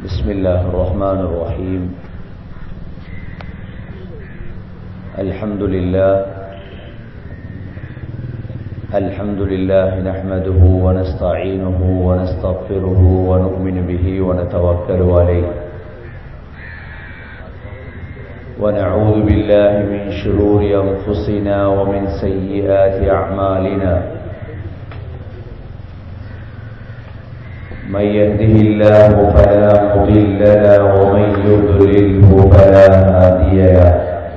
بسم الله الرحمن الرحيم الحمد لله الحمد لله نحمده ونستعينه ونستغفره ونؤمن به ونتوكل عليه ونعوذ بالله من شرور أنفسنا ومن سيئات أعمالنا من يهده الله فلا مضل له ومن يضلله فلا هادي له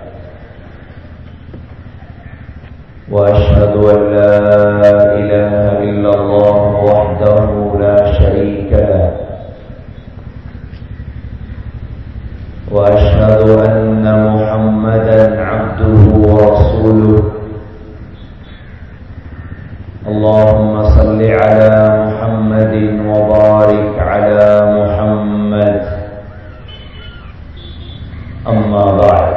واشهد ان لا اله الا الله وحده لا شريك له واشهد ان محمدا عبده ورسوله اللهم صل على محمد وبارك على محمد أما بعد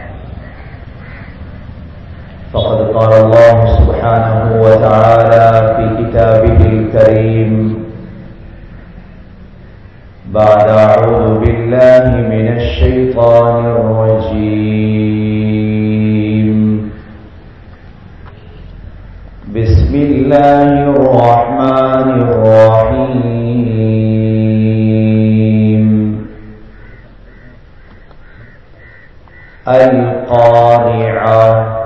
فقد قال الله سبحانه وتعالى في كتابه الكريم بعد أعوذ بالله من الشيطان الرجيم بسم الله الرحمن الرحيم القارعة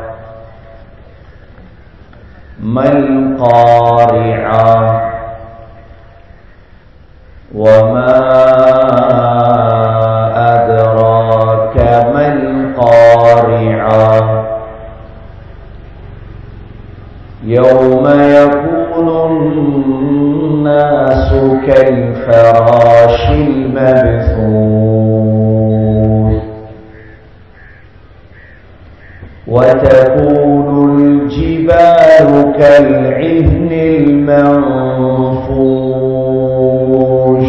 ما القارعة وما أدراك ما القارعة يوم يكون الناس كالفراش المبثوث وتكون الجبال كالعهن المنفوش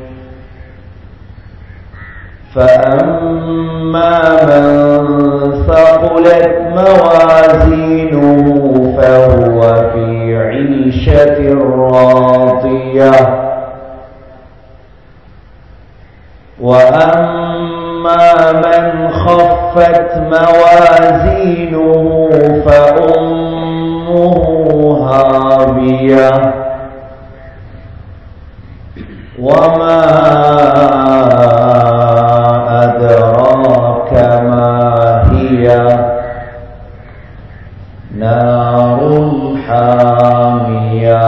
فأما من ثقلت موازينه فهو في عيشة راضية وأما من خفت موازينه فأمه هاوية وما أدراك ما هي نار حامية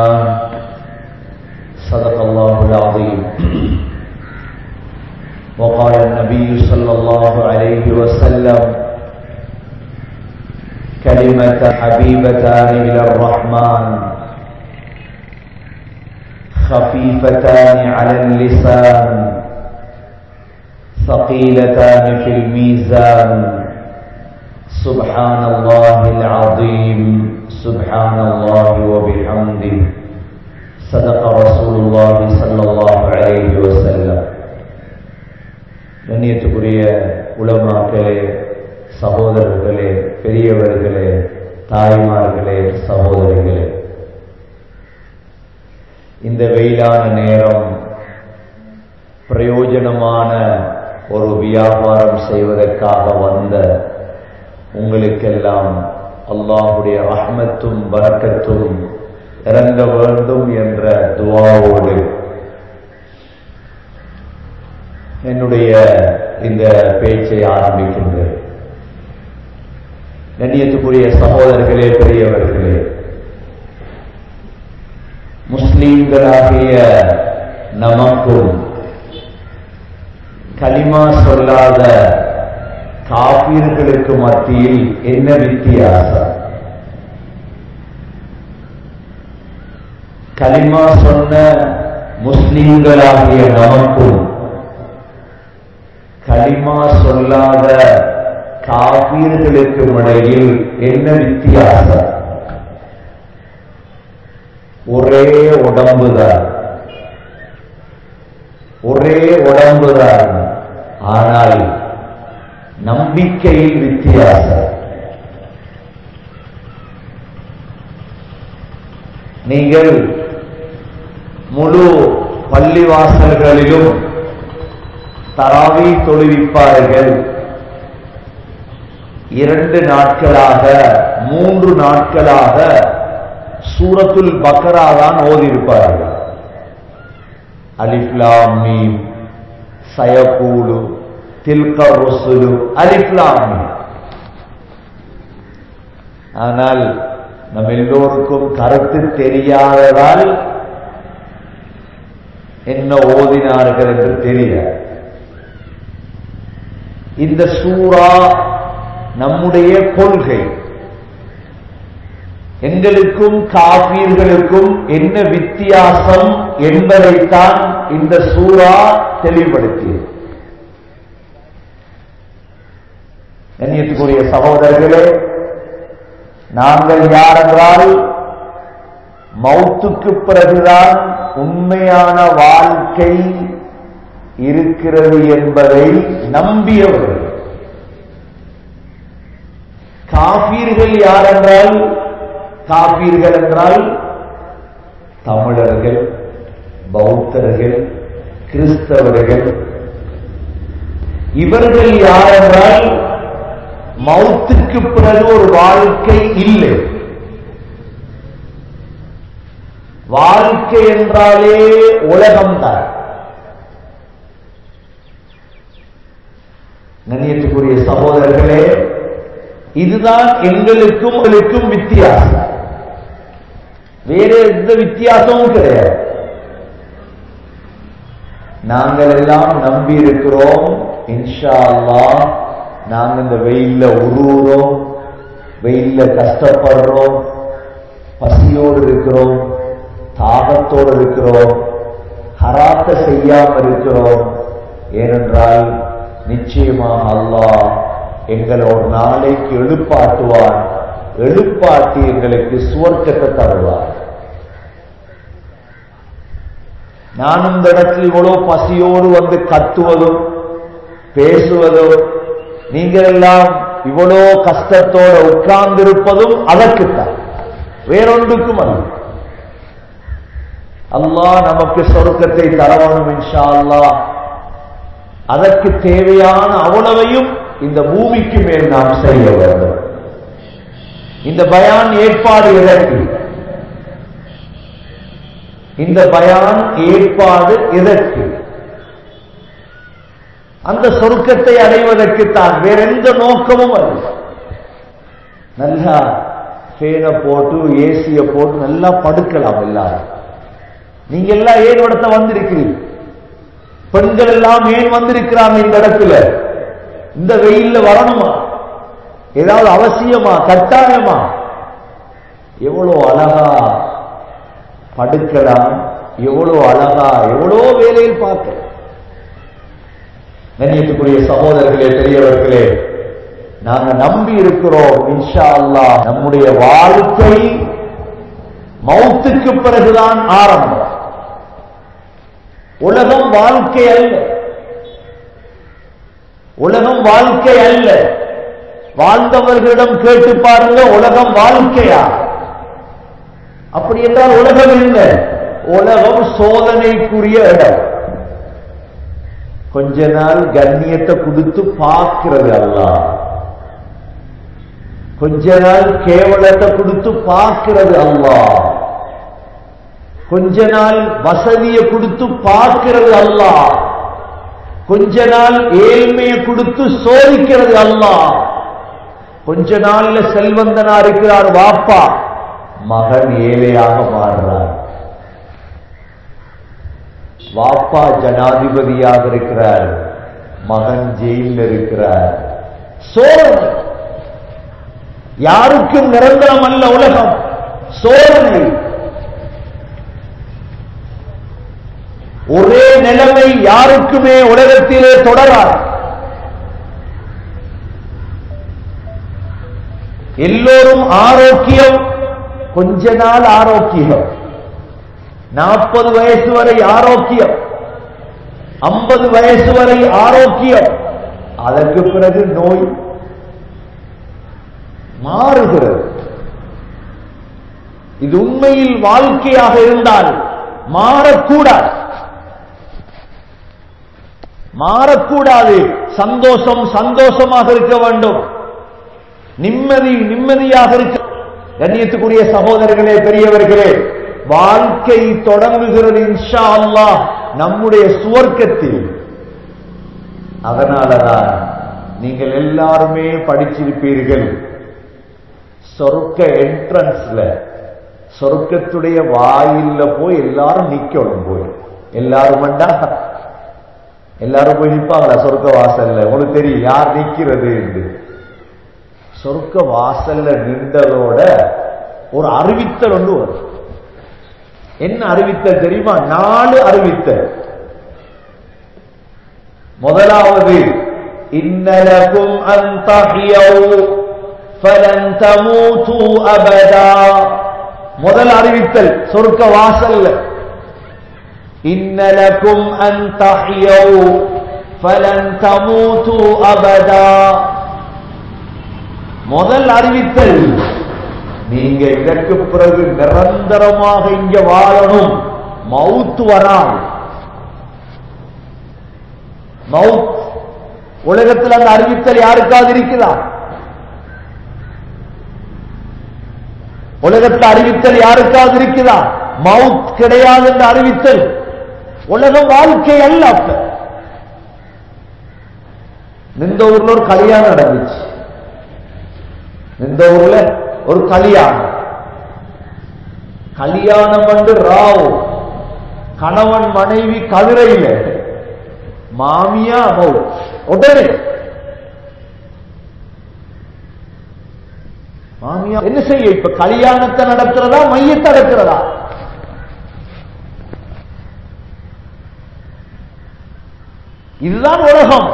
صدق الله العظيم وقال النبي صلى الله عليه وسلم كلمة حبيبتان إلى الرحمن خفيفتان على اللسان ثقيلتان في الميزان سبحان الله العظيم سبحان الله وبحمده صدق رسول الله صلى الله عليه وسلم கண்ணியத்துக்குரிய உலமாக்களே சகோதரர்களே பெரியவர்களே தாய்மார்களே சகோதரிகளே இந்த வெயிலான நேரம் பிரயோஜனமான ஒரு வியாபாரம் செய்வதற்காக வந்த உங்களுக்கெல்லாம் அல்லாஹுடைய ரஹமத்தும் வரக்கத்தும் இறங்க வேண்டும் என்ற துவாவோடு என்னுடைய இந்த பேச்சை ஆரம்பிக்கின்றேன் கண்ணியத்துக்குரிய சகோதரர்களே பெரியவர்களே முஸ்லீம்களாகிய நமக்கும் களிமா சொல்லாத காப்பீர்களுக்கு மத்தியில் என்ன வித்தியாசம் களிமா சொன்ன முஸ்லீம்களாகிய நமக்கும் களிமா சொல்லாத காப்பீர்களுக்கு இடையில் என்ன வித்தியாசம் ஒரே உடம்புதான் ஒரே உடம்புதான் ஆனால் நம்பிக்கையில் வித்தியாசம் நீங்கள் முழு பள்ளிவாசல்களிலும் தராவி தொழுவிப்பார்கள் இரண்டு நாட்களாக மூன்று நாட்களாக சூரத்துல் பக்கரா தான் ஓதியிருப்பார்கள் அலிப்லாம் மீம் சயகூலு தில்க ருசுலு அலிப்லாம் மீம் ஆனால் நம் எல்லோருக்கும் கருத்து தெரியாததால் என்ன ஓதினார்கள் என்று தெரியாது இந்த சூரா நம்முடைய கொள்கை எங்களுக்கும் காபீர்களுக்கும் என்ன வித்தியாசம் என்பதைத்தான் இந்த சூறா தெளிவுபடுத்தியது கண்ணியத்துக்குரிய சகோதரர்களே நாங்கள் யார் என்றால் மௌத்துக்கு பிறகுதான் உண்மையான வாழ்க்கை இருக்கிறது என்பதை நம்பியவர்கள் காபீர்கள் யார் என்றால் காபீர்கள் என்றால் தமிழர்கள் பௌத்தர்கள் கிறிஸ்தவர்கள் இவர்கள் யார் என்றால் மௌத்துக்கு பிறகு ஒரு வாழ்க்கை இல்லை வாழ்க்கை என்றாலே உலகம்தான் கண்ணியத்துக்குரிய சகோதரர்களே இதுதான் எங்களுக்கும் உங்களுக்கும் வித்தியாசம் வேற எந்த வித்தியாசமும் கிடையாது நாங்கள் எல்லாம் நம்பி இருக்கிறோம் இன்ஷா அல்லாஹ் நாங்க இந்த வெயில்ல உருவுறோம் வெயில்ல கஷ்டப்படுறோம் பசியோடு இருக்கிறோம் தாகத்தோடு இருக்கிறோம் ஹராத்த செய்யாம இருக்கிறோம் ஏனென்றால் நிச்சயமாக அல்லாஹ் எங்களை ஒரு நாளைக்கு எழுப்பாட்டுவான் எழுப்பாட்டி எங்களுக்கு சுவர்க்கத்தை தருவார் நான் இந்த இடத்தில் இவ்வளவு பசியோடு வந்து கத்துவதும் பேசுவதும் நீங்கள் எல்லாம் இவ்வளோ கஷ்டத்தோட உட்கார்ந்திருப்பதும் அதற்குத்தான் வேறொன்றுக்கும் அல்ல அல்லாஹ் நமக்கு சொர்க்கத்தை தரவணும் இன்ஷா அல்லாஹ் அதற்கு தேவையான அவ்வளவையும் இந்த பூமிக்கு மேல் நாம் செய்ய வேண்டும் இந்த பயான் ஏற்பாடு எதற்கு இந்த பயான் ஏற்பாடு எதற்கு அந்த சொருக்கத்தை அடைவதற்கு தான் வேற எந்த நோக்கமும் அல்ல நல்லா ஃபேனை போட்டு ஏசிய போட்டு நல்லா படுக்கலாம் எல்லாரும் நீங்க எல்லாம் ஏன் இடத்த வந்திருக்கிறீங்க பெண்கள் எல்லாம் ஏன் வந்திருக்கிறாங்க இந்த இடத்துல இந்த வெயில்ல வரணுமா ஏதாவது அவசியமா கட்டாயமா எவ்வளவு அழகா படுக்கலாம் எவ்வளவு அழகா எவ்வளோ வேலையில் பார்க்கலாம் கண்ணியத்துக்குரிய சகோதரர்களே பெரியவர்களே நாங்க நம்பி இருக்கிறோம் இன்ஷா அல்லாஹ் நம்முடைய வாழ்க்கை மௌத்துக்கு பிறகுதான் ஆரம்பம் உலகம் வாழ்க்கை அல்ல உலகம் வாழ்க்கை அல்ல வாழ்ந்தவர்களிடம் கேட்டு பாருங்க உலகம் வாழ்க்கையா அப்படி என்றால் உலகம் என்ன உலகம் சோதனைக்குரிய இடம் கொஞ்ச நாள் கண்ணியத்தை கொடுத்து பார்க்கிறது அல்ல கொஞ்ச நாள் கேவலத்தை கொடுத்து பார்க்கிறது அல்லா கொஞ்ச நாள் வசதியை கொடுத்து பார்க்கிறது அல்லா கொஞ்ச நாள் ஏழ்மையை கொடுத்து சோதிக்கிறது அல்லா கொஞ்ச நாள்ல செல்வந்தனா இருக்கிறார் வாப்பா மகன் ஏழையாக மாறுறார் வாப்பா ஜனாதிபதியாக இருக்கிறார் மகன் ஜெயிலில் இருக்கிறார் சோதனை யாருக்கும் நிரந்தரம் அல்ல உலகம் சோதனை ஒரே நிலைமை யாருக்குமே உலகத்திலே தொடராது எல்லோரும் ஆரோக்கியம் கொஞ்ச நாள் ஆரோக்கியம் நாற்பது வயசு வரை ஆரோக்கியம் ஐம்பது வயசு வரை ஆரோக்கியம் அதற்கு பிறகு நோய் மாறுகிறது இது உண்மையில் வாழ்க்கையாக இருந்தால் மாறக்கூடாது மாறக்கூடாது சந்தோஷம் சந்தோஷமாக இருக்க வேண்டும் நிம்மதி நிம்மதியாக இருக்க கண்ணியத்துக்குரிய சகோதரர்களே பெரியவர்களே வாழ்க்கை தொடங்குகிறது இன்ஷா அல்லாஹ் நம்முடைய சுவர்க்கத்தில் அதனாலதான் நீங்கள் எல்லாருமே படிச்சிருப்பீர்கள் சொர்க்க என்ட்ரன்ஸ்ல சொர்க்கத்துடைய வாயில்ல போய் எல்லாரும் நிக்கணும் போய் எல்லாரும் வேண்டா எல்லாரும் போய் நிப்பாங்களா சொர்க்க வாசல்ல உங்களுக்கு தெரியும் யார் நிக்கிறது என்று சொர்க்க வாசல்ல நின்றதோட ஒரு அறிவித்தல் ஒன்று வரும் என்ன அறிவித்தல் தெரியுமா நாலு அறிவித்தல் முதலாவது இன்னலகும் அந்தஹியவு ஃபலன் தமூது அபதா முதல் அறிவித்தல் சொர்க்க வாசல்ல இன்னலகும் அந்தஹியவு ஃபலன் தமூது அபதா முதல் அறிவித்தல் நீங்க இதற்கு பிறகு நிரந்தரமாக இங்க வாழணும் மவுத்து வராது மவுத் உலகத்தில் அந்த அறிவித்தல் யாருக்காவது இருக்குதா உலகத்தில் அறிவித்தல் யாருக்காவது இருக்குதா மவுத் கிடையாது என்ற அறிவித்தல் உலகம் வாழ்க்கை அல்ல அப்ப இந்த ஊர்ல ஒரு கல்யாணம் நடந்துச்சு இந்த ஊர்ல ஒரு கல்யாணம் கல்யாணம் வந்து ராவ் கணவன் மனைவி கதிரையில மாமியா மவுத் உடனே மாமியா என்ன செய்ய இப்ப கல்யாணத்தை நடத்துறதா மையத்தை நடக்கிறதா இதுதான் உலகம்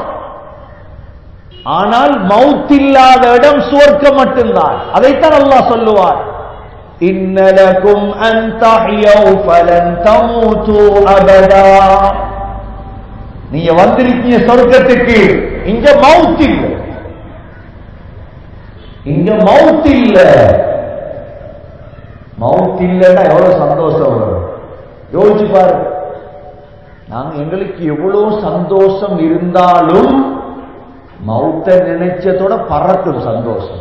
ஆனால் மவுத் இல்லாத இடம் சுவர்க்கம் மட்டும்தான் அதைத்தான் அல்லாஹ் சொல்லுவார் இன்னலக்கும் அன் தஹ்யவு ஃபலன் தமூது அபதா நீங்க வந்திருக்கீங்க சொர்க்கத்துக்கு இங்க மவுத் இல்ல இங்க மவுத் இல்ல மவுத் இல்லைன்னா எவ்வளவு சந்தோஷம் வரும் யோசிச்சு பாருங்க நாங்க எங்களுக்கு எவ்வளவு சந்தோஷம் இருந்தாலும் மவுத்த நினைச்சதோட பறக்கும் சந்தோஷம்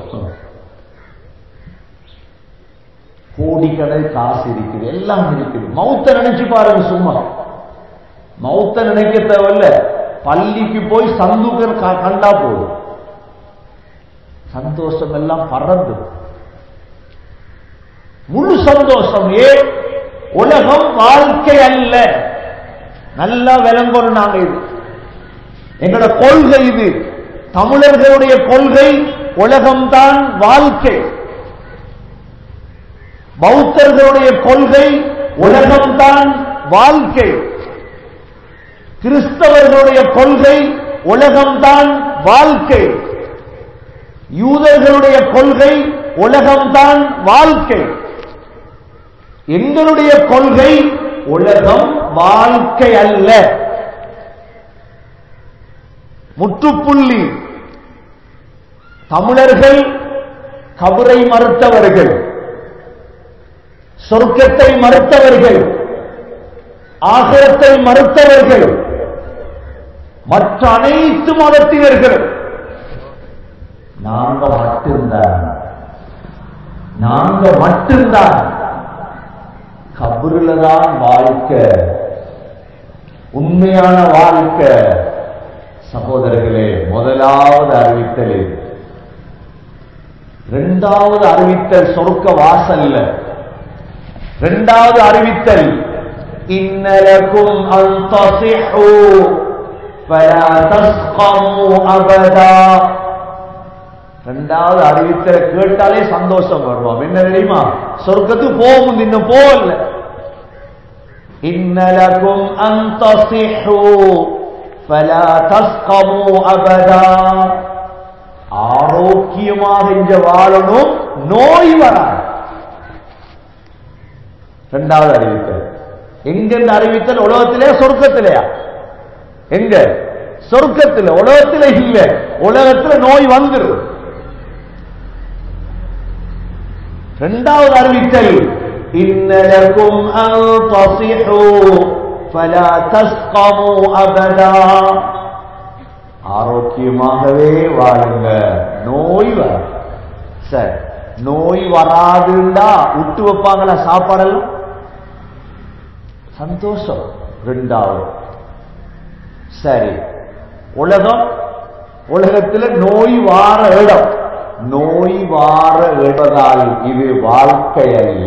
கோடிக்கணக்கில் காசு இருக்குது எல்லாம் இருக்குது மவுத்த நினைச்சு பாருங்க சும்மா மௌத்த நினைக்க தேவையில்ல பள்ளிக்கு போய் சந்துக்கர் கண்டா போதும் சந்தோஷம் எல்லாம் பறந்து முழு சந்தோஷம் ஏ உலகம் வாழ்க்கை அல்ல நல்லா விளங்கணும் நாங்க இது எங்களோட கொள்கை இது தமிழர்களுடைய கொள்கை உலகம்தான் வாழ்க்கை பௌத்தர்களுடைய கொள்கை உலகம்தான் வாழ்க்கை கிறிஸ்தவர்களுடைய கொள்கை உலகம்தான் வாழ்க்கை யூதர்களுடைய கொள்கை உலகம்தான் வாழ்க்கை எங்களுடைய கொள்கை உலகம் வாழ்க்கை அல்ல முற்றுப்புள்ளி தமிழர்கள் கபரை மறுத்தவர்கள் சொர்க்கத்தை மறுத்தவர்கள் ஆகரத்தை மறுத்தவர்கள் மற்ற அனைத்து மதத்தினர்கள் நாங்க மட்டும்தான் நாங்க மட்டும்தான் கபருல தான் வாழ்க்கை உண்மையான வாழ்க்கை சகோதரர்களே முதலாவது அறிவித்தல் இது இரண்டாவது அறிவித்தல் சொர்க்க வாசல்ல இரண்டாவது அறிவித்தல் இன்னலக்கும் அன் தசிஹு فلا تسقموا أبدا ரெண்டாவது அறிவித்தலை கேட்டாலே சந்தோஷம் வருவோம் என்ன தெரியுமா சொர்க்கத்துக்கு போகும் இன்னும் போகல இன்னலக்கும் அந்த فلا تسقموا أبدا ஆரோக்கியமாக இங்க வாழணும் நோய் வராது இரண்டாவது அறிவித்தல் எங்க இந்த அறிவித்தல் உலகத்திலே சொர்க்கத்திலேயா எங்க சொர்க்கத்தில் உலகத்தில் இல்ல உலகத்தில் நோய் வந்துடும் இரண்டாவது அறிவித்தல் இன்னலக்கும் அன் தசிஹு فلا تسقموا أبدا ஆரோக்கியமாகவே வாழுங்க நோய் வர சரி நோய் வராதுண்டா விட்டு வைப்பாங்களா சாப்பாடெல்லாம் சந்தோஷம் ரெண்டாவது சரி உலகம் உலகத்துல நோய் வார இடம் நோய் வார இடதால் இது வாழ்க்கை அல்ல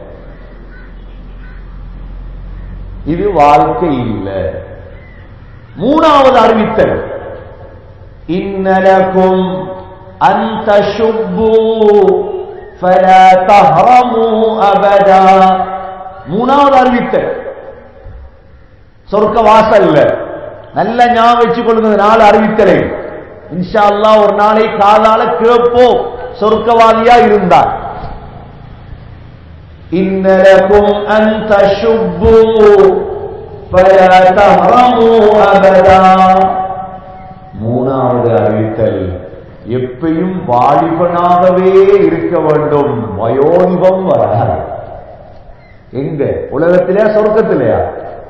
இது வாழ்க்கை இல்லை மூணாவது அறிவித்தல் இன்னலக்கும் அந்த சுப்பு فلا تهرموا أبدا மூணாவது அறிவித்தல் சொர்க்க வாசல்ல நல்ல ஞாபகம் வச்சுக் கொள்ளுங்க நாலு அறிவித்தலை இன்ஷா அல்லாஹ் ஒரு நாளை காலால கேட்போம் சொர்க்கவாதியா இருந்தார் இன்னலக்கும் அந்த சுப்பு فلا تهرموا أبدا மூணாவது அறிவித்தல் எப்பயும் வாலிபனாகவே இருக்க வேண்டும் வயோதிபம் வராது எங்க உலகத்திலே சொர்க்கத்திலேயா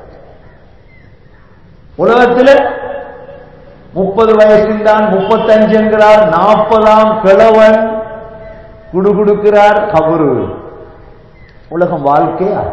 உலகத்தில முப்பது வயசில் தான் முப்பத்தஞ்சு என்கிறார் நாற்பதாம் கிழவன் குடுகுடுக்கிறார் கபரு உலகம் வாழ்க்கையா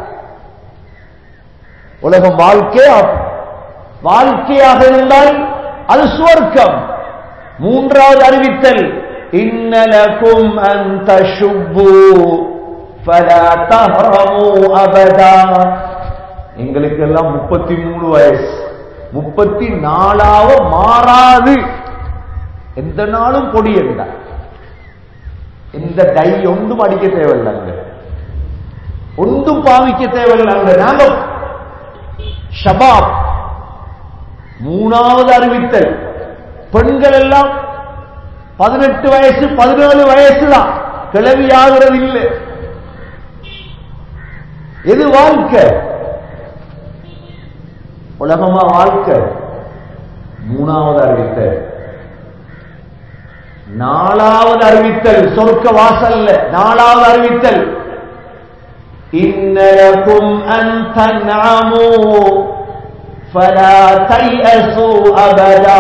உலகம் வாழ்க்கையா வாழ்க்கையாக இருந்தால் அது சுவர்க்கம் மூன்றாவது அறிவித்தல் இன்னலக்கும் அந்த சுப்பு فلا تهرموا أبدا எங்களுக்கு எல்லாம் முப்பத்தி மூணு வயசு முப்பத்தி நாலாவ மாறாது எந்த நாளும் பொடி என்ன எந்த டை ஒன்றும் அடிக்க தேவையில்லைங்க ஒன்றும் பாவிக்க தேவையில்லைங்க நாங்க ஷபாப் மூணாவது அறிவித்தல் பெண்கள் எல்லாம் பதினெட்டு வயசு பதினேழு வயசு தான் கிளவி ஆகிறது இல்லை எது வாழ்க்கை உலகமா வாழ்க்கை மூணாவது அறிவித்தல் நாலாவது அறிவித்தல் சொர்க்க வாசல்ல நாலாவது அறிவித்தல் இன்னலக்கும் அன் தன்அமு ஃபலா தைஅசு அபதா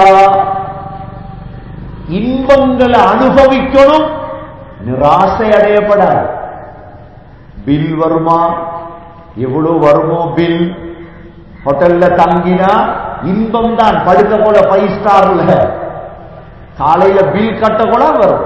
இன்பங்களை அனுபவிக்கணும் நிராசை அடையப்படாது பில் வருமா எவ்வளவு வருமோ பில் ஹோட்டல்ல தங்கினா இன்பம் தான் படுக்க போல ஃபைவ் ஸ்டார்ல காலையில பில் கட்ட கூட வரும்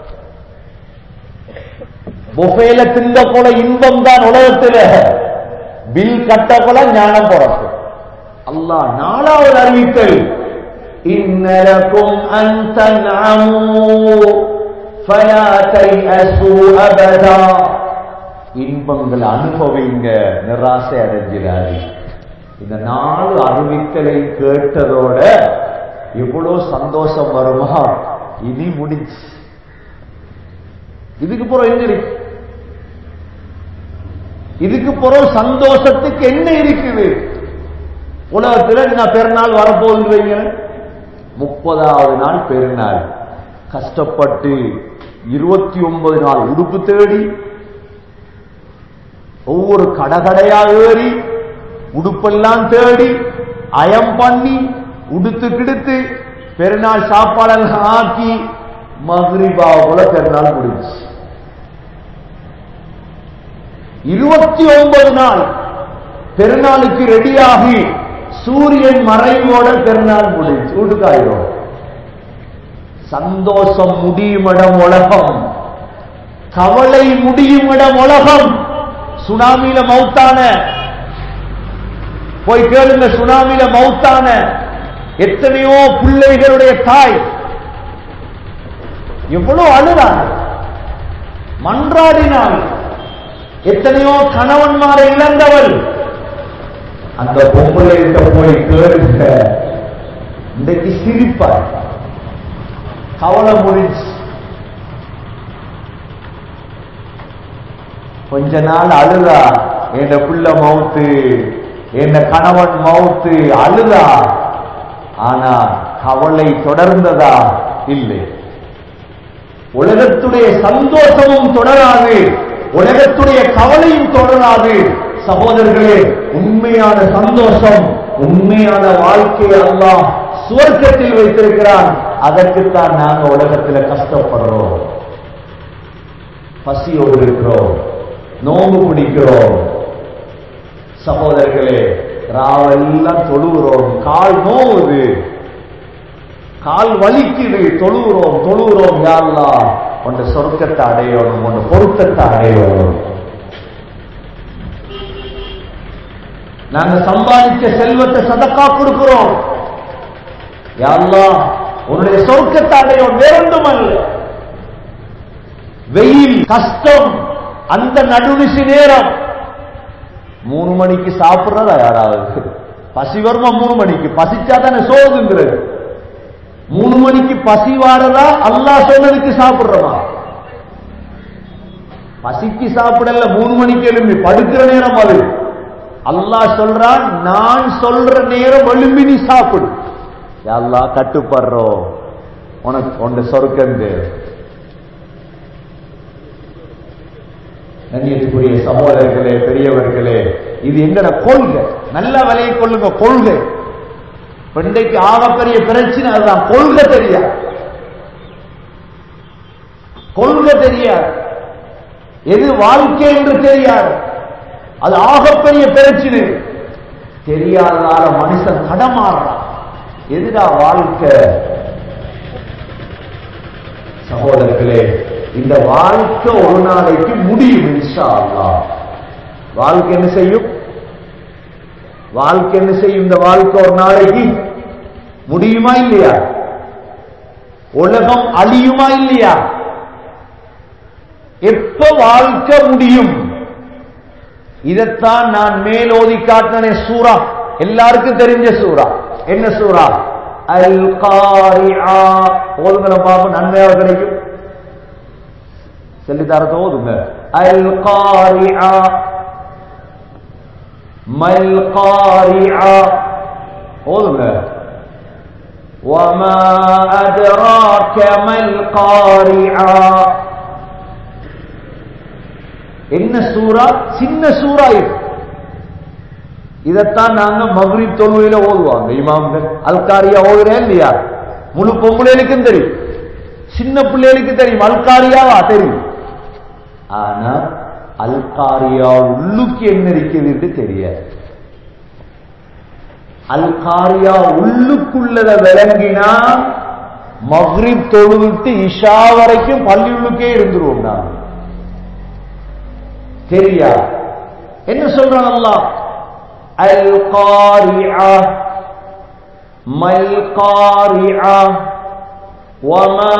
புஃபேல திங்க போல இன்பம் தான் உலகத்துல பில் கட்ட போல ஞானம் பிறக்கும் அல்லாஹ் நாலாவது அறிவித்தல் இன்னலக்கும் அன் தன்அமு ஃபலா தைஅசு அபதா இன்பங்களை அனுபவிங்க நிராசை அடைஞ்சிடாது இந்த நாலு அறிவித்தலை கேட்டதோட எவ்வளவு சந்தோஷம் வருமா இனி முடிஞ்சு இதுக்கு பிறகு என்ன இருக்கு இதுக்கு பிறகு சந்தோஷத்துக்கு என்ன இருக்குது உலகத்துல நான் பெருநாள் வரப்போகுது வைங்க முப்பதாவது நாள் பெருநாள் கஷ்டப்பட்டு இருபத்தி ஒன்பது நாள் உடுப்பு தேடி ஒவ்வொரு கடகடையா ஏறி உடுப்பெல்லாம் தேடி அயம் பண்ணி உடுத்து கிடுத்து பெருநாள் சாப்பாடெல்லாம் ஆக்கி மகிரிபா போல பெருநாள் முடிஞ்சு இருபத்தி ஒன்பது நாள் பெருநாளுக்கு ரெடியாகி சூரியன் மறைவோட பெருநாள் முடிஞ்சு வீட்டுக்காயிரும் சந்தோஷம் முடியும் இடம் உலகம் கவலை முடியும் இடம் உலகம் சுனாமியில மௌத்தான போய் கேளுங்க சுனாமியில மௌத்தான எத்தனையோ பிள்ளைகளுடைய தாய் எவ்வளவு அழுதாங்க மன்றாடினாள் எத்தனையோ கணவன்மாரை இழந்தவள் அந்த பொம்பளைகிட்ட போய் கேளுங்க இன்றைக்கு சிரிப்பார் கவலை முடிஞ்சு கொஞ்ச நாள் அழுதா என் புள்ள மவுத்து என் கணவன் மவுத்து அழுதா ஆனா கவலை தொடர்ந்ததா இல்லை உலகத்துடைய சந்தோஷமும் தொடராது உலகத்துடைய கவலையும் தொடராது சகோதரர்களே உண்மையான சந்தோஷம் உண்மையான வாழ்க்கை அல்லாஹ் சுவர்க்கத்தில் வைத்திருக்கிறான் அதற்குத்தான் நாங்க உலகத்துல கஷ்டப்படுறோம் பசியோடு இருக்கிறோம் நோம்பு பிடிக்கிறோம் சகோதரர்களே ராவெல்லாம் தொழுகிறோம் கால் நோவுது கால் வலிக்குது தொழுகிறோம் தொழுகிறோம் யாருலா உன் சொர்க்கத்தை அடையணும் உன் பொருத்தத்தை அடையணும் நாங்க சம்பாதிச்ச செல்வத்தை சதக்கா கொடுக்கிறோம் யாருலா உன்னுடைய சொர்க்கத்தை அடையணும் வேறொன்றும் அல்ல வெயில் கஷ்டம் அந்த நடுநிசி நேரம் மூணு மணிக்கு சாப்பிடுறதா யாராவது பசி வருமா மூணு மணிக்கு பசிச்சா தானே சோகுங்கிறது மூணு மணிக்கு பசி வாரதா அல்லாஹ் சொன்னதுக்கு சாப்பிடுறமா பசிக்கு சாப்பிடல மூணு மணிக்கு எழும்பி படுக்கிற நேரம் அது அல்லாஹ் சொல்றான் நான் சொல்ற நேரம் எழும்பி நீ சாப்பிடு அல்லா கட்டுப்படுறோம் உனக்கு உண்ட சொருக்கந்து கண்ணியத்துக்குரிய சகோதரர்களே பெரியவர்களே இது எங்கட கொள்கை நல்ல விலையை கொள்ளுங்க கொள்கை பெண்டைக்கு ஆகப்பெரிய பிரச்சனை அதுதான் கொள்கை தெரியாது கொள்கை தெரியாது எது வாழ்க்கை என்று தெரியாது அது ஆகப்பெரிய பிரச்சனை தெரியாததால மனுஷன் கடமாறுறான் எதுடா வாழ்க்கை சகோதரர்களே இந்த வாழ்க்கை ஒரு நாளைக்கு முடியும் இன்ஷா அல்லாஹ் வாழ்க்கை என்ன செய்யும் வாழ்க்கை என்ன செய்யும் இந்த வாழ்க்கை ஒரு நாளைக்கு முடியுமா இல்லையா உலகம் அழியுமா இல்லையா எப்ப வாழ்க்கை முடியும் இதைத்தான் நான் மேலோதி காட்டின சூரா எல்லாருக்கும் தெரிஞ்ச சூரா என்ன சூரா அல் காரிஆ ஓதுங்களை பார்ப்போம் நன்மையாக கிடைக்கும் சொல்லித்தரத்தை ஓதுங்க அல் காரிஆ மல் காரிஆ ஓதுங்க وما أدراك ما القارعة என்ன சூறா சின்ன சூறா இது இதைத்தான் நாங்க மக்ரிப் தொழுவையில ஓதுவாங்க இமாம்கள் அல்காரியா ஓதுறேன் இல்லையா முழு பொம்பளைகளுக்கும் தெரியும் சின்ன பிள்ளைகளுக்கு தெரியும் அல்காரியாவா தெரியும் ஆனா அல்காரியா உள்ளுக்கு என்ன இருக்குதுன்னு தெரியாது அல்காரியா உள்ளுக்குள்ளத விளங்கினா மக்ரிப் தொழுவிட்டு இஷா வரைக்கும் பள்ளி உள்ளுக்கே இருந்துருவோம் நாங்க தெரியா என்ன சொல்றான் அல்லாஹ் அல் காரிஆ மல் காரிஆ وما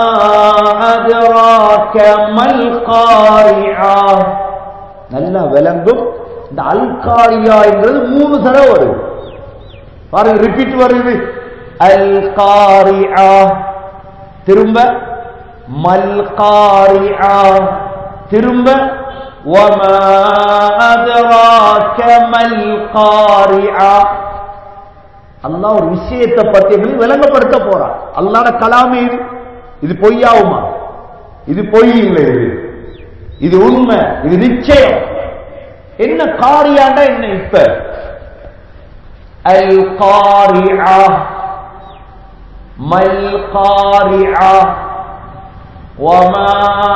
أدراك ما القارعة நல்லா விளங்கும் இந்த அல்காரியா என்றது மூணு தடவை வருது பாருங்க ரிப்பீட் வருது அல் காரிஆ திரும்ப மல் காரிஆ திரும்ப وما أدراك ما القارعة அல்லாஹ் ஒரு விஷயத்தை பத்தி எங்களுக்கு விளங்கப்படுத்த போறான் அல்லாட கலாமே இது இது பொய்யாவுமா இது பொய் இல்லை இது இது உண்மை இது நிச்சயம் என்ன காரியாண்டா என்ன இப்ப அல் காரியா மல் காரியா وما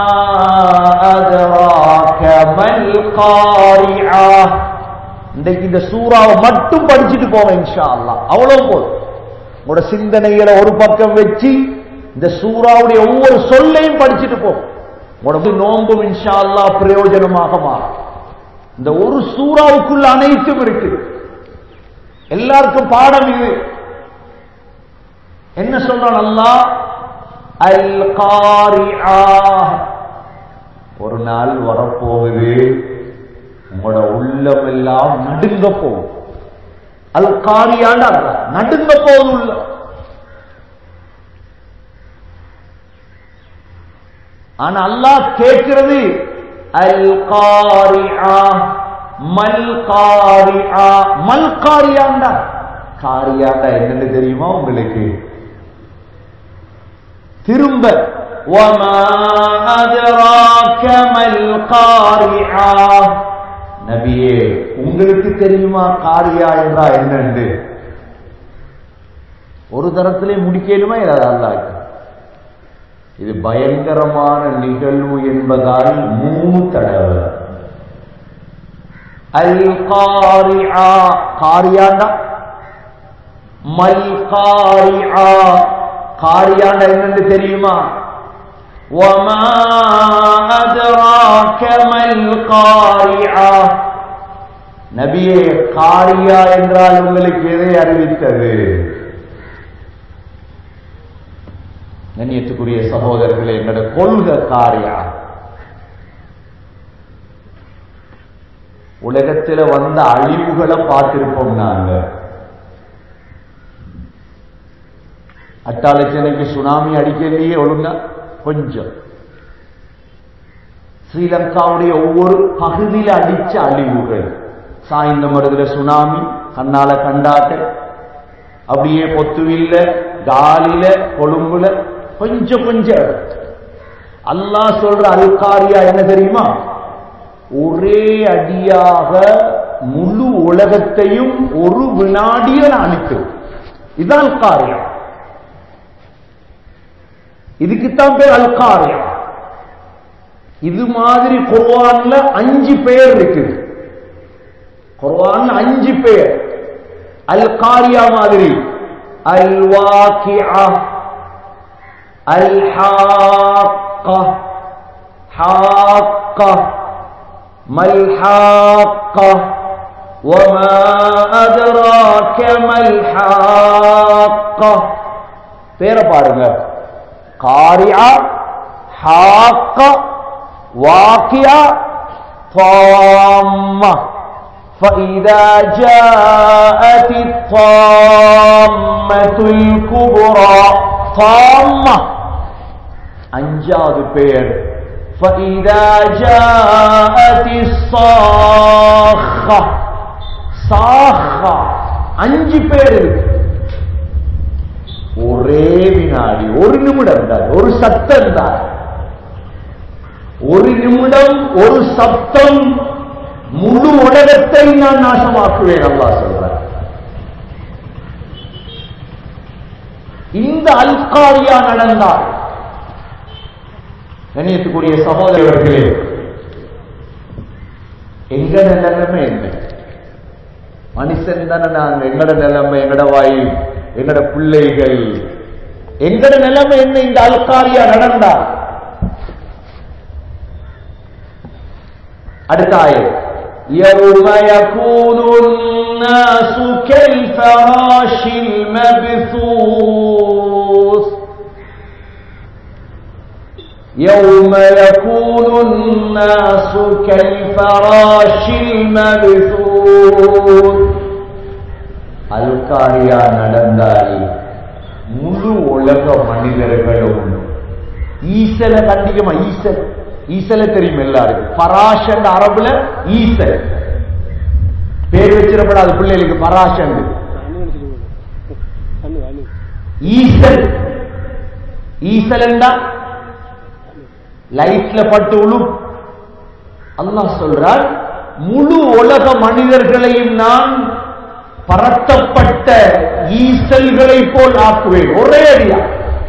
أدراك ما القارعة இன்றைக்கு இந்த சூறாவை மட்டும் படிச்சுட்டு போவேன் இன்ஷா அல்லா அவ்வளவு போதும் உங்களோட சிந்தனைகளை ஒரு பக்கம் வச்சு இந்த சூறாவுடைய ஒவ்வொரு சொல்லையும் படிச்சுட்டு போ உனக்கு நோன்பும் இன்ஷா அல்லா பிரயோஜனமாக மாறும் இந்த ஒரு சூறாவுக்குள்ள அனைத்தும் இருக்கு எல்லாருக்கும் பாடம் இது என்ன சொல்றான் அல்லாஹ் அல் காரிஆ ஒரு நாள் வரப்போகுது உங்களோட உள்ளம் எல்லாம் நடுங்க போகும் அல் காரியாண்டா நடுங்க போகுது உள்ள ஆனா அல்லாஹ் கேட்கிறது அல் காரிஆ மல் காரிஆ மல் காரியாண்டா காரியாண்டா என்னன்னு தெரியுமா உங்களுக்கு திரும்ப وما أدراك ما القارعة நபியே உங்களுக்கு தெரியுமா காரியா என்றா என்னண்டு ஒரு தரத்திலே முடிக்கலுமா ஏதாவது அல்லாஹ் இது பயங்கரமான நிகழ்வு என்பதால் மூணு தடவை அல் காரியா காரியாண்டா மல் காரியா காரியாண்டா என்னன்னு தெரியுமா وما أدراك ما القارعة நபியே காரியா என்றால் உங்களுக்கு எதை அறிவித்தது கண்ணியத்துக்குரிய சகோதரர்களே எங்களோட கொள்கை காரியா உலகத்தில் வந்த அழிவுகளை பார்த்திருப்போம் நாங்க அட்டாளச்சனைக்கு சுனாமி அடிக்கலையே ஒழுங்கா கொஞ்சம் ஸ்ரீலங்காவுடைய ஒவ்வொரு பகுதியில் அடிச்ச அழிவுகள் சாய்ந்த மருதுல சுனாமி கண்ணால கண்டாட்ட அப்படியே பொத்துவில்ல காலில கொழும்புல கொஞ்சம் கொஞ்சம் அல்லாஹ் சொல்ற அல்காரியா என்ன தெரியுமா ஒரே அடியாக முழு உலகத்தையும் ஒரு வினாடியில் அழித்து இதுதான் அல்காரியா இதுக்குத்தான் பேர் அல்காரியா இது மாதிரி குர்வான்ல அஞ்சு பேர் இருக்குது குர்வான்ல அஞ்சு பேர் அல்காரியா மாதிரி அல் வாக்கியா அல் ஹாக்கா ஹாக்கா மல் ஹாக்கா وما أدراك ما الحاقة பேரை பாருங்க காரியா ஹாக்கா வாக்கியா طامة فإذا جاءت الطامة الكبرى طامة அஞ்சாவது பேர் فإذا جاءت الصاخة صاخة அஞ்சு பேர் இருக்கு ஒரே வினாடி ஒரு நிமிடம் தான் ஒரு சத்தம் தான் ஒரு நிமிடம் ஒரு சப்தம் முழு உலகத்தை நான் நாசமாக்குவேன் அல்லா சொல்றார் இந்த அல்காரியா நடந்தால் கணியத்துக்குரிய சகோதரர்களே எங்க நிலைமை என்ன மனுஷன் தானே நாங்க எங்கட நிலைமை எங்கட வாய் எங்கட பிள்ளைகள் எங்கட நிலைமை என்ன இந்த அல்காரியா நடந்தா அடுத்த ஆயம் يوم يكون الناس كالفراش المبثوث يوم يكون الناس كالفراش المبثوث அல்காரியா நடந்தால் முழு உலக மனிதர்களும் ஈசல கண்டிக்குமா ஈசல் ஈசல தெரியும் எல்லாருக்கும் பராஷன் அரபுல ஈசல் பேர் வச்சிடப்படாது பிள்ளைகளுக்கு பராஷன் ஈசல் ஈசல் என்றா லைட்ல பட்டு உழு அல்லாஹ் சொல்றார் முழு உலக மனிதர்களையும் நான் பரத்தப்பட்ட ஈசல்களை போல் ஆக்குவேன் ஒரே அடியா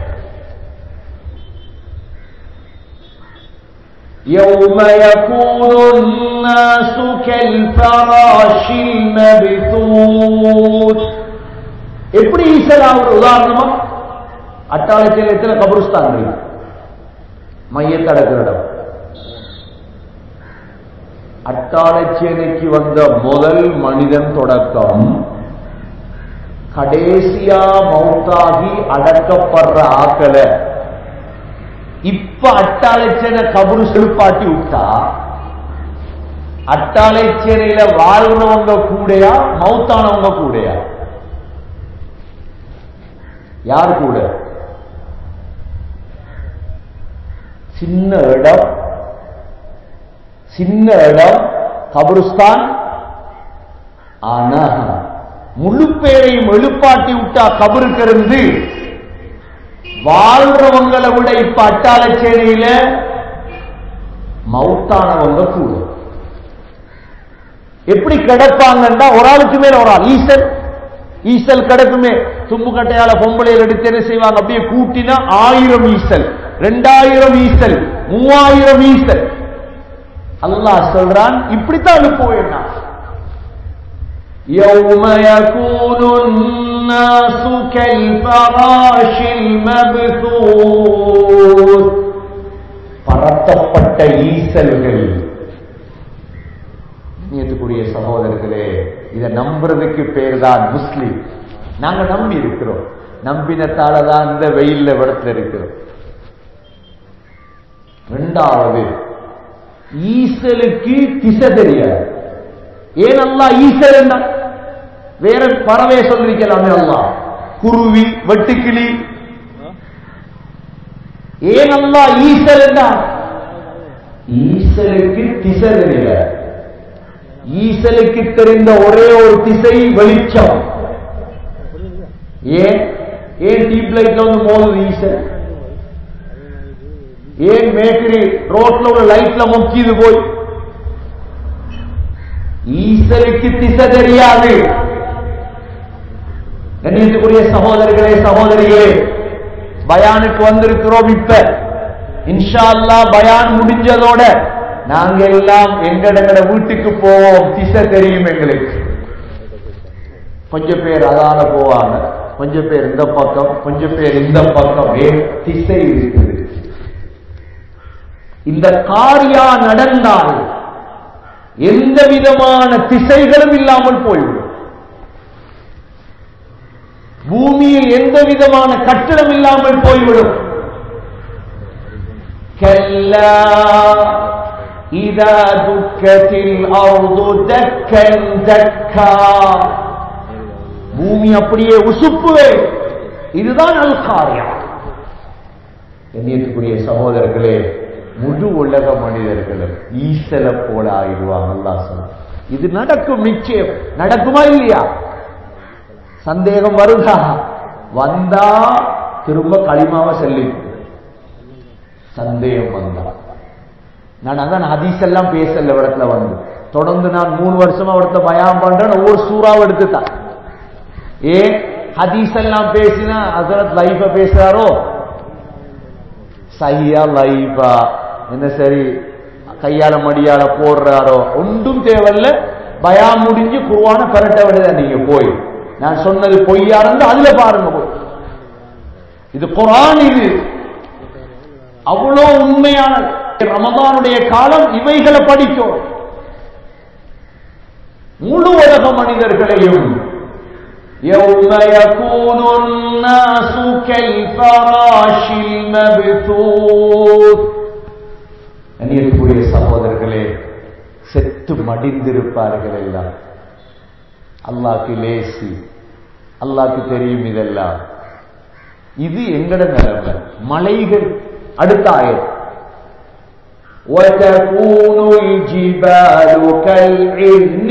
يوم يكون الناس كالفراش المبثوث எப்படி ஈசல் ஆகுற உதாரணமா அட்டாளத்தில் எத்தனை கபருஸ்தான் இருக்கு மையத்தை அடக்கிற இடம் அட்டாளச்சேனைக்கு வந்த முதல் மனிதன் தொடக்கம் கடைசியா மௌத்தாகி அடக்கப்படுற ஆக்கலை இப்ப அட்டாளச்சேனை கபரு செலுப்பாட்டி விட்டா அட்டாளச்சேனையில வாழ்றவங்க கூடயா மௌத்தானவங்க கூடயா யார் கூட சின்ன இடம் சின்ன இடம் கபருஸ்தான் ஆனா முழு பேரையும் எழுப்பாட்டி விட்டா கபருக்கு இருந்து வாழ்றவங்களை விட இப்ப அட்டாளச்சேனையில மவுத்தானவங்க கூட எப்படி கிடப்பாங்கன்னா ஒரு ஆளுக்கு மேல ஒரு ஆள் ஈசன் ஈசல் கிடக்குமே தும்பு கட்டையால பொம்பளையில் எடுத்து என்ன செய்வாங்க அப்படியே கூட்டினா ஆயிரம் ஈசல் ரெண்டாயிரம் ஈசல் மூவாயிரம் ஈசல் அல்லாஹ் சொல்றான் இப்படித்தான் அனுப்புவேன் நான் يوم يكون الناس كالفراش المبثوث பரத்தப்பட்ட ஈசல்கள் நீத்துக்குரிய சகோதரர்களே இதை நம்புறதுக்கு பேர் தான் முஸ்லிம் நாங்க நம்பி இருக்கிறோம் நம்பினத்தால தான் இந்த வெயில்ல விடத்துல இருக்கிறோம் ரெண்டாவது ஈசலுக்கு திசை தெரியாது ஏன் அல்லா ஈசல் என்ன வேற பறவை சொல்லிருக்கலாமே அல்லா குருவி வெட்டுக்கிளி ஏன் அல்லா ஈசல் என்ன ஈசலுக்கு திசை தெரியாது ஈசலுக்கு தெரிந்த ஒரே ஒரு திசை வெளிச்சம் ஏன் ஏன் டீப் லைட்ல வந்து மோதுது ஈசல் ஏன் மேக்கரி ரோட்ல உள்ள லைட்ல முக்கியது போய் ஈசலுக்கு திசை தெரியாது கண்ணியத்துக்குரிய சகோதரர்களே சகோதரிகளே பயானுக்கு வந்திருக்கிறோம் இப்ப இன்ஷா அல்லா பயான் முடிஞ்சதோட நாங்க எல்லாம் எங்கட வீட்டுக்கு போவோம் திசை தெரியும் எங்களுக்கு கொஞ்சம் பேர் அதால போவாங்க கொஞ்சம் பேர் இந்த பக்கம் கொஞ்சம் பேர் இந்த பக்கம் ஏன் திசை இருக்குது இந்த காரியா நடந்தால் எந்த விதமான திசைகளும் இல்லாமல் போய்விடும் பூமியில் எந்த விதமான கட்டிடம் இல்லாமல் போய்விடும் كلا إذا دكت الأرض دكا دكا பூமி அப்படியே உசுப்புவே இதுதான் அல் காரியா எண்ணியத்துக்குரிய சகோதரர்களே முழு உலக மனிதர்களும் ஈசல போல ஆயிடுவாங்க அல்லா சொல்ல இது நடக்கும் நிச்சயம் நடக்குமா இல்லையா சந்தேகம் வருதா வந்தா திரும்ப களிமாவை செல்லி சந்தேகம் வந்தா நான் அதான் ஹதீஸ் எல்லாம் பேசல இடத்துல வந்து தொடர்ந்து நான் மூணு வருஷமா இடத்துல பயம் பண்றேன் ஒவ்வொரு சூறாவை எடுத்துட்டான் ஏன் ஹதீஸ் எல்லாம் பேசினா ஹசரத் லைஃப பேசுறாரோ சையா லைஃபா என்ன சரி கையால மடியால போடுறாரோ ஒன்றும் தேவையில்ல பயம் முடிஞ்சு குருவான பெரட்ட விடுதா நீங்க போய் நான் சொன்னது பொய்யா இருந்து அதுல பாருங்க போய் இது குரான் இது அவ்வளோ உண்மையான ரமதானுடைய காலம் இவைகளை படிக்கும் முழு உலக மனிதர்களையும் يوم يكون الناس كالفراش المبثوث அந்நியத்துக்குரிய சகோதரர்களே செத்து மடிந்திருப்பார்கள் எல்லாம் அல்லாக்கு லேசி அல்லாக்கு தெரியும் இதெல்லாம் இது எங்கட நிலைமை மலைகள் அடுத்த ஆயிரம் وتكون الجبال كالعهن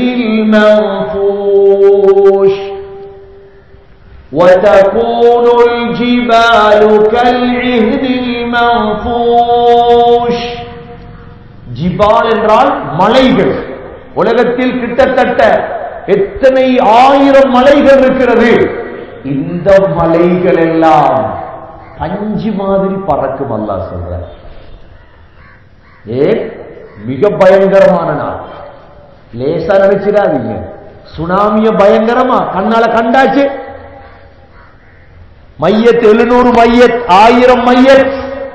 المنفوش وتكون الجبال كالعهن المنفوش ஜிபால் என்றால் மலைகள் உலகத்தில் கிட்டத்தட்ட எத்தனை ஆயிரம் மலைகள் இருக்கிறது இந்த மலைகள் எல்லாம் பஞ்சு மாதிரி பறக்கும் அல்லா சொல்ற ஏன் மிக பயங்கரமான நாள் லேசா நினைச்சிடாதீங்க சுனாமிய பயங்கரமா கண்ணால கண்டாச்சு மையத் எழுநூறு மையத் ஆயிரம் மையத்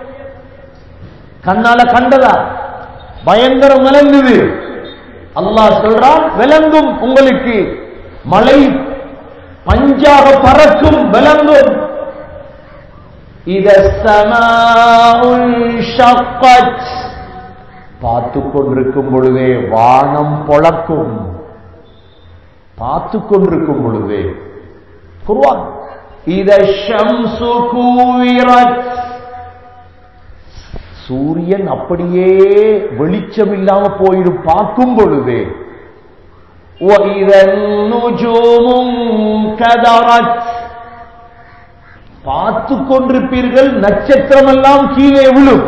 கண்ணால கண்டதா பயங்கரம் விளங்குது அல்லாஹ் சொல்றான் விளங்கும் உங்களுக்கு மலை பஞ்சாக பறக்கும் விளங்கும் إذا السماء انشقت பார்த்து கொண்டிருக்கும் பொழுதே வானம் பொழக்கும் பார்த்து கொண்டிருக்கும் பொழுதே குருவான் إذا الشمس كورت சூரியன் அப்படியே வெளிச்சம் இல்லாம போயிடும் பார்க்கும் பொழுதே وإذا النجوم انكدرت பார்த்து கொண்டிருப்பீர்கள் நட்சத்திரம் எல்லாம் கீழே விழும்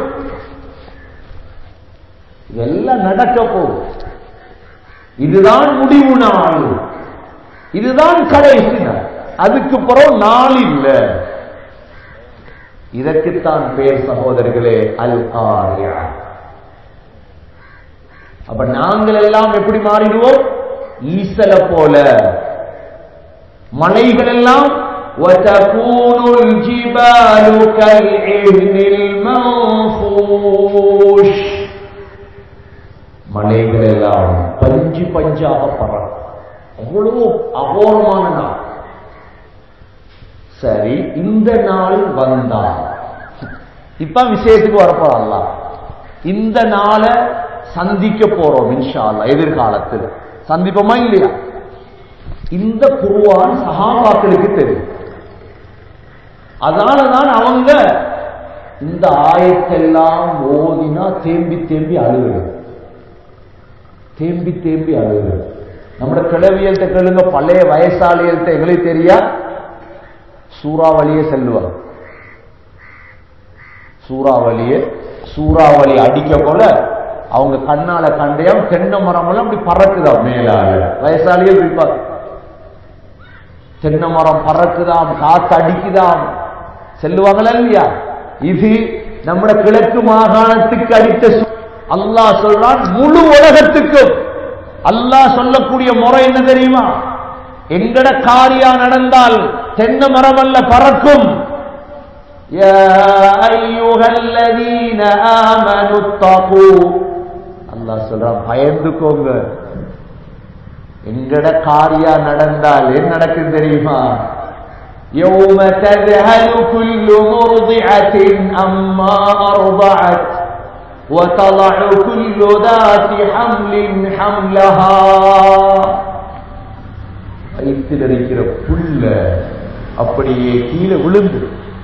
இதெல்லாம் நடக்க போகும் இதுதான் முடிவு நாள் இதுதான் கடைசி நாள் அதுக்கு பிறகு நாள் இல்ல இதற்குத்தான் பேர் சகோதரர்களே அல் காரியா அப்ப நாங்கள் எல்லாம் எப்படி மாறிடுவோம் ஈசல போல மலைகள் எல்லாம் وتكون الجبال كالعهن المنفوش மலைகள் எல்லாம் பஞ்சு பஞ்சாக பறக்கும் அவ்வளவு அகோரமான நாள் சரி இந்த நாள் வந்தால் இப்ப விஷயத்துக்கு வரப்போறல்ல இந்த நாளை சந்திக்க போறோம் இன்ஷா அல்லாஹ் எதிர்காலத்தில் சந்திப்போமா இல்லையா இந்த குருவான் சகாபாக்களுக்கு தெரியும் அதனாலதான் அவங்க இந்த ஆயத்தெல்லாம் ஓதினா தேம்பி தேம்பி அழுகிறது தேம்பி தேம்பி அழுகிறது நம்ம கிளவியல்கிட்ட கேளுங்க பழைய வயசாளிகள்கிட்ட எங்களுக்கு தெரியா சூறாவளியே செல்லுவாங்க சூறாவளியே சூறாவளி அடிக்க போல அவங்க கண்ணால கண்டையாம் தென்னை மரம் எல்லாம் அப்படி பறக்குதா மேலால வயசாளிகள் இருப்பாங்க தென்னை மரம் பறக்குதாம் காத்து அடிக்குதாம் செல்லுவாங்களா இல்லையா இது நம்ம கிழக்கு மாகாணத்துக்கு அடித்த சு- அல்லாஹ் சொல்றான் முழு உலகத்துக்கும் அல்லாஹ் சொல்லக்கூடிய முறை என்ன தெரியுமா எங்கட காரியா நடந்தால் தென்னை மரம் அல்ல பறக்கும் يا أيها الذين آمنوا اتقوا அல்லாஹ் சொல்றான் பயந்துக்கோங்க எங்கட காரியா நடந்தால் என்ன நடக்கும் தெரியுமா يوم تذهل كل مرضعة أما أرضعت وتضع كل ذات حمل حملها வயிற்றில் இருக்கிற புல்ல அப்படியே கீழே விழுந்து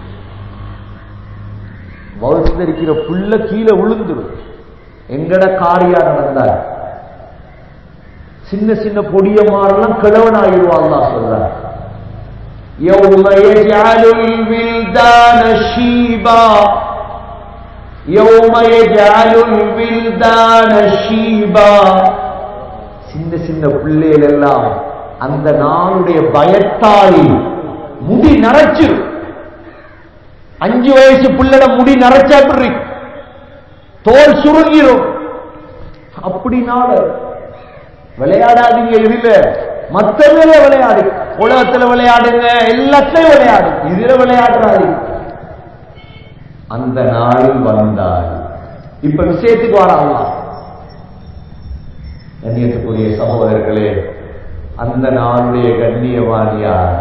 வயிற்றில் இருக்கிற புல்ல கீழே விழுந்துடும் எங்கட காரியா நடந்தார் சின்ன சின்ன பொடிய மாறெல்லாம் கிழவனாயிருவான் சொல்றார் يوم يجعل الولدان شيبا يوم يجعل الولدان شيبا சின்ன சின்ன பிள்ளைகள் எல்லாம் அந்த நாளுடைய பயத்தால் முடி நரைச்சிரும் அஞ்சு வயசு பிள்ளைட முடி நரைச்சா எப்படி இருக்கு? தோல் சுருங்கிரும் அப்படினால விளையாடாதீங்க இதுல மத்ததுல விளையாடு உலகத்துல விளையாடுங்க எல்லாத்தையும் விளையாடு இதுல விளையாடுறாதீங்க அந்த நாளில் வந்தால் இப்ப விஷயத்துக்கு வராங்களா கண்ணியத்துக்குரிய சகோதரர்களே அந்த நாளுடைய கண்ணியவாணியார்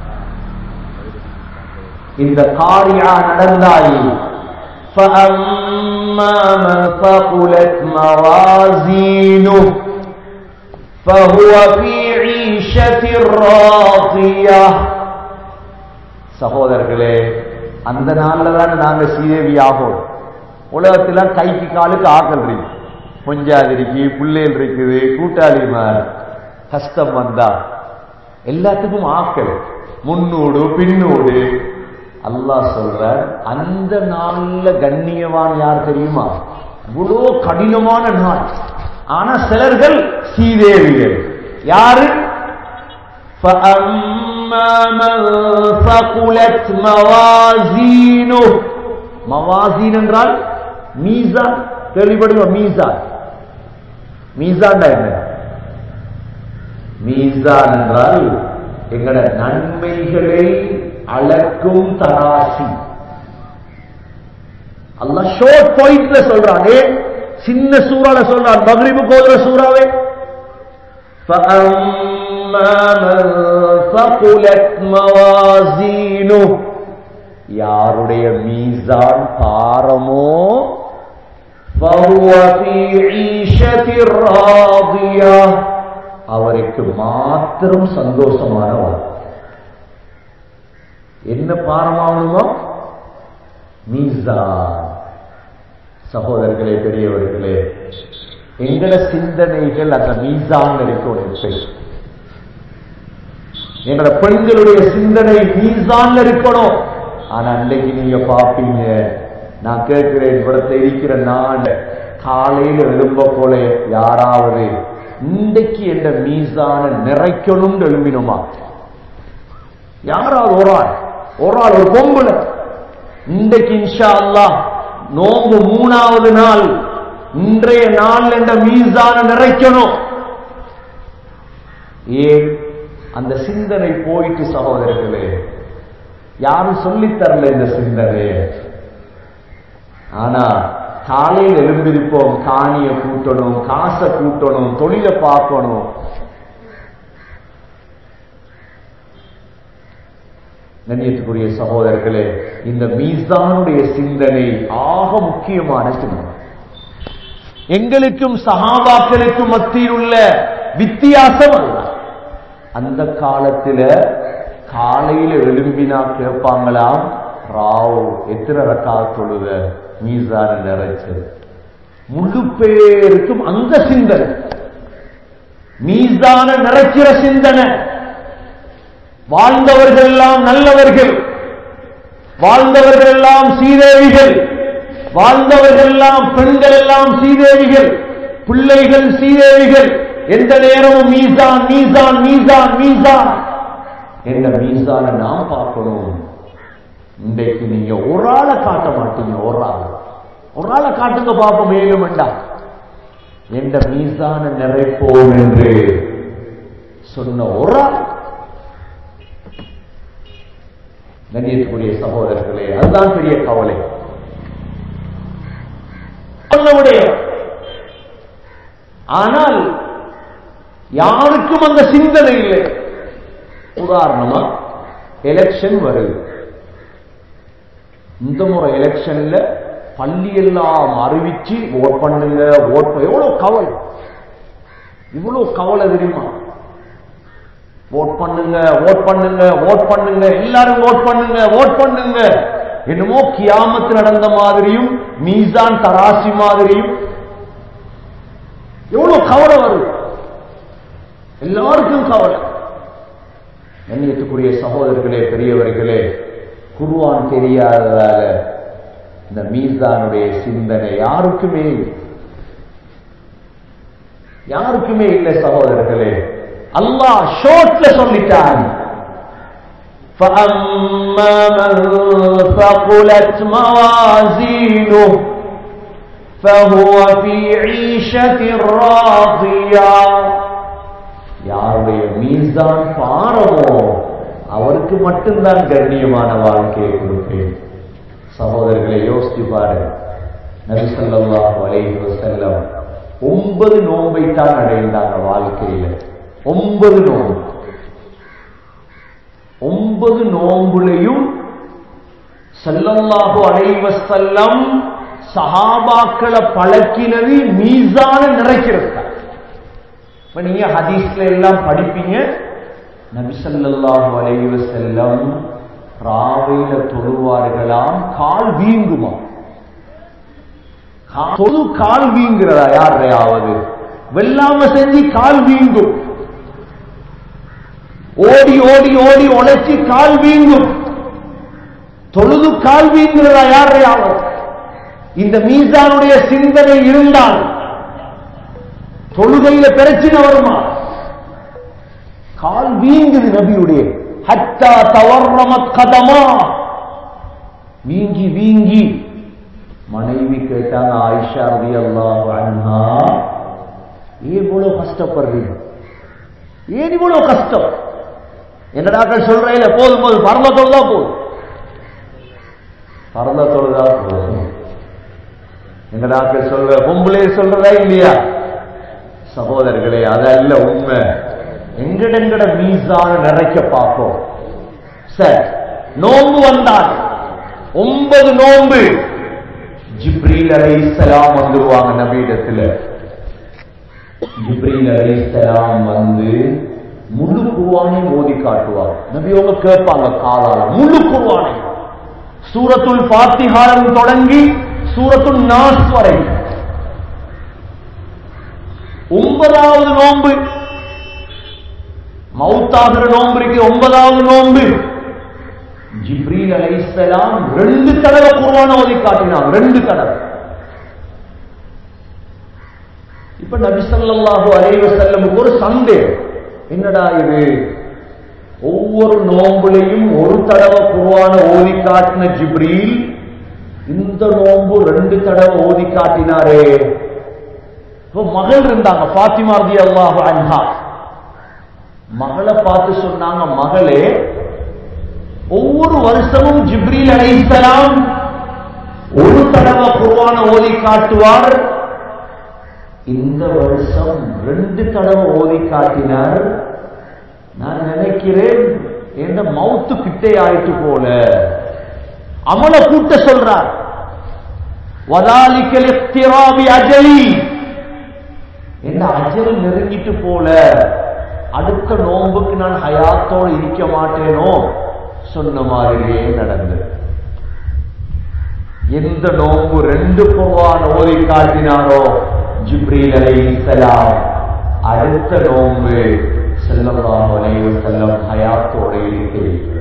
இந்த காரியா நடந்தால் فأما من ثقلت موازينه فهو في عيشة راضية சகோதரர்களே அந்த நாள்ல தான் நாங்க சீதேவி ஆகும் உலகத்துல கைக்கு காலுக்கு ஆக்கல் இருக்கு கொஞ்சாது இருக்கு பிள்ளைகள் இருக்குது கூட்டாளிமார் கஷ்டம் வந்தா எல்லாத்துக்கும் ஆக்கல் முன்னோடு பின்னோடு அல்லாஹ் சொல்ற அந்த நாள்ல கண்ணியவான் யார் தெரியுமா இவ்வளோ கடினமான நாள் ஆனா சிலர்கள் சீதேவிகள் யாரு فأما من ثقلت موازينه மவாசீன் என்றால் மீசான் கேள்விப்படுவோம் மீசான் மீசான் என்ன மீசான் என்றால் எங்கட நன்மைகளை அளக்கும் தராசி அல்லாஹ் ஷோர்ட் பாயிண்ட்ல சொல்றான் ஏன் சின்ன சூறால சொல்றான் மகரிபு கோதுற சூறாவே فأما من ثقلت موازينه யாருடைய மீசான் பாரமோ فهو في عيشة راضية அவருக்கு மாத்திரம் சந்தோஷமான வாழ்க்கை என்ன பாரமாகணுமோ மீசான் சகோதரர்களே பெரியவர்களே எங்கட சிந்தனைகள் அந்த மீசான் இருக்கணும் எங்களோட பெண்களுடைய சிந்தனை மீசான் இருக்கணும் ஆனா அன்னைக்கு நீங்க பாப்பீங்க நான் கேட்கிறேன் இவ்விடத்துல இருக்கிற நான் காலையில எழும்ப போல யாராவது இன்றைக்கு என்ற மீசான நிறைக்கணும்னு எழும்பினுமா யாராவது ஒரு ஆள் ஒரு ஆள் ஒரு பொம்புல இன்றைக்கு இன்ஷா அல்லாஹ் நோம்பு மூணாவது நாள் இன்றைய நாள் என்ற மீசான நிறைக்கணும் ஏன் அந்த சிந்தனை போயிட்டு சகோதரர்களே யாரும் சொல்லித் தரல இந்த சிந்தனை ஆனா காலையில் எழுந்திருப்போம் காணிய கூட்டணும் காசை கூட்டணும் தொழிலை பார்க்கணும் கண்ணியத்துக்குரிய சகோதரர்களே இந்த மீசானுடைய சிந்தனை ஆக முக்கியமான சிந்தனை எங்களுக்கும் சகாபாக்களுக்கும் மத்தியில் உள்ள வித்தியாசம் அல்ல அந்த காலத்துல காலையில எழும்பினா கேட்பாங்களாம் ராவ் எத்தனை ரக்கா தொழுத மீசான நிறைச்சது முழு பேருக்கும் அந்த சிந்தனை மீசான நிறைக்கிற சிந்தனை வாழ்ந்தவர்கள் எல்லாம் நல்லவர்கள் வாழ்ந்தவர்கள் எல்லாம் சீதேவிகள் வாழ்ந்தவர்கள் எல்லாம் பெண்கள் எல்லாம் சீதேவிகள் பிள்ளைகள் சீதேவிகள் எந்த நேரமும் மீசான் மீசான் மீசான் மீசான் என்ற மீசான நாம் பார்க்கணும் இன்றைக்கு நீங்க ஒரு ஆளை காட்ட மாட்டீங்க ஒரு ஆள் ஒரு ஆளை காட்டுங்க பார்ப்போம் மேலும் வேண்டாம் என்ற மீசான நிறைப்போம் என்று சொன்ன ஒரு ஆள் கண்ணியத்துக்குரிய சகோதரர்களே அதுதான் பெரிய கவலை சொன்னவுடைய ஆனால் யாருக்கும் அந்த சிந்தனை இல்லை உதாரணமா எலெக்ஷன் வருது இந்த முறை எலெக்ஷன்ல பள்ளி எல்லாம் அறிவிச்சு ஓட் பண்ணுங்க ஓட் எவ்வளவு கவலை இவ்வளவு கவலை தெரியுமா ஓட் பண்ணுங்க ஓட் பண்ணுங்க ஓட் பண்ணுங்க எல்லாரும் ஓட் பண்ணுங்க ஓட் பண்ணுங்க என்னமோ கியாமத்து நடந்த மாதிரியும் மீசான் தராசி மாதிரியும் எவ்வளவு கவலை வரும் எல்லாருக்கும் கவலை கண்ணியத்துக்குரிய சகோதரர்களே பெரியவர்களே குருவான் தெரியாததால இந்த மீசானுடைய சிந்தனை யாருக்குமே இல்லை. யாருக்குமே இல்லை சகோதரர்களே அல்லாஹ் ஷோட்ல சொல்லிட்டான் فأما من ثقلت موازينه فهو في عيشة راضية யாருடைய மீசான் பாரமோ அவருக்கு மட்டும்தான் கண்ணியமான வாழ்க்கையை கொடுப்பேன் சகோதரர்களை யோசித்து பாருங்க நபி ஸல்லல்லாஹு அலைஹி வஸல்லம் ஒன்பது நோன்பை தான் அடைந்தாங்க வாழ்க்கையில ஒன்பது நோன்பு ஒன்பது நோன்புலையும் ஸல்லல்லாஹு அலைஹி வஸல்லம் சஹாபாக்களை பழக்கினது மீசான நிறைக்கிறது இப்ப நீங்க ஹதீஸ்ல எல்லாம் படிப்பீங்க நபி ஸல்லல்லாஹு அலைஹி வஸல்லம் ராவையில தொழுவார்களாம் கால் வீங்குமா கா- தொழு கால் வீங்குறதா யாரையாவது வெல்லாம செஞ்சு கால் வீங்கும் ஓடி ஓடி ஓடி உழைச்சி கால் வீங்கும் தொழுது கால் வீங்குறதா யாரையாவது இந்த மீசானுடைய சிந்தனை இருந்தால் தொழுகையில பிரச்சனை வருமா கால் வீங்குது நபியுடைய ஹத்தா தவறமத் கதமா வீங்கி வீங்கி மனைவி கேட்டாங்க ஆயிஷா ரதி அல்லாஹ் அன்ஹா ஏன் இவ்வளவு கஷ்டப்படுறீங்க ஏன் இவ்வளவு கஷ்டம் என்னடாக்கள் சொல்றேன் போதும் போதும் பரந்த தொழுதா போதும் பரந்த தொழுதா போதும் என்னடாக்கள் சொல்ற பொம்பளை சொல்றதா இல்லையா சகோதரர்களே அதல்ல உண்மை எங்கட எங்கட மீசான நிறைக்க பார்ப்போம் சரி நோன்பு வந்தால் ஒன்பது நோன்பு ஜிப்ரீல் அலைஹிஸ்ஸலாம் வந்துருவாங்க நபியிடத்துல ஜிப்ரீல் அலைஹிஸ்ஸலாம் வந்து முழு குர்ஆனை ஓதி காட்டுவாங்க நபி அவங்க கேட்பாங்க காலால முழு குர்ஆனை சூரத்துல் ஃபாத்திஹாரம் தொடங்கி சூரத்துல் நாஸ் வரை ஒன்பதாவது நோன்பு மௌத்தாகிற நோன்பு இருக்கு ஒன்பதாவது நோன்பு ஜிப்ரீல் அலைஹிஸ்ஸலாம் ரெண்டு தடவை குர்ஆன் ஓதி காட்டினாங்க ரெண்டு தடவை இப்ப நபி ஸல்லல்லாஹு அலைஹி வஸல்லமுக்கு ஒரு சந்தேகம் என்னடா இது ஒவ்வொரு நோம்புலையும் ஒரு தடவை குருவான ஓதி காட்டின ஜிப்ரீல் இந்த நோம்பு ரெண்டு தடவை ஓதி காட்டினாரே இப்போ மகள் இருந்தாங்க பாத்திமா ரதி அல்லாஹு அன்ஹா மகளை பார்த்து சொன்னாங்க மகளே ஒவ்வொரு வருஷமும் ஜிப்ரீல் அலைஹிஸ்ஸலாம் ஒரு தடவை குர்ஆன ஓதி காட்டுவார் இந்த வருஷம் ரெண்டு தடவை ஓதி காட்டினார் நான் நினைக்கிறேன் எந்த மவுத்து கிட்டே ஆயிட்டு போல அமல கூட்ட சொல்றார் வதாலிக்கல் இஃப்திராபி அஜலி என்ன அஜல் நெருங்கிட்டு போல அடுத்த நோன்புக்கு நான் ஹயாத்தோடு இருக்க மாட்டேனோ சொன்ன மாதிரியே நடந்தது எந்த நோன்பு ரெண்டு குர்ஆன் ஓதி காட்டினாரோ ஜிப்ரீல் அலைஹிஸ்ஸலாம் அடுத்த நோன்பு ஸல்லல்லாஹு அலைஹி வஸல்லம் ஹயாத்தோடு இருக்கிறீர்கள்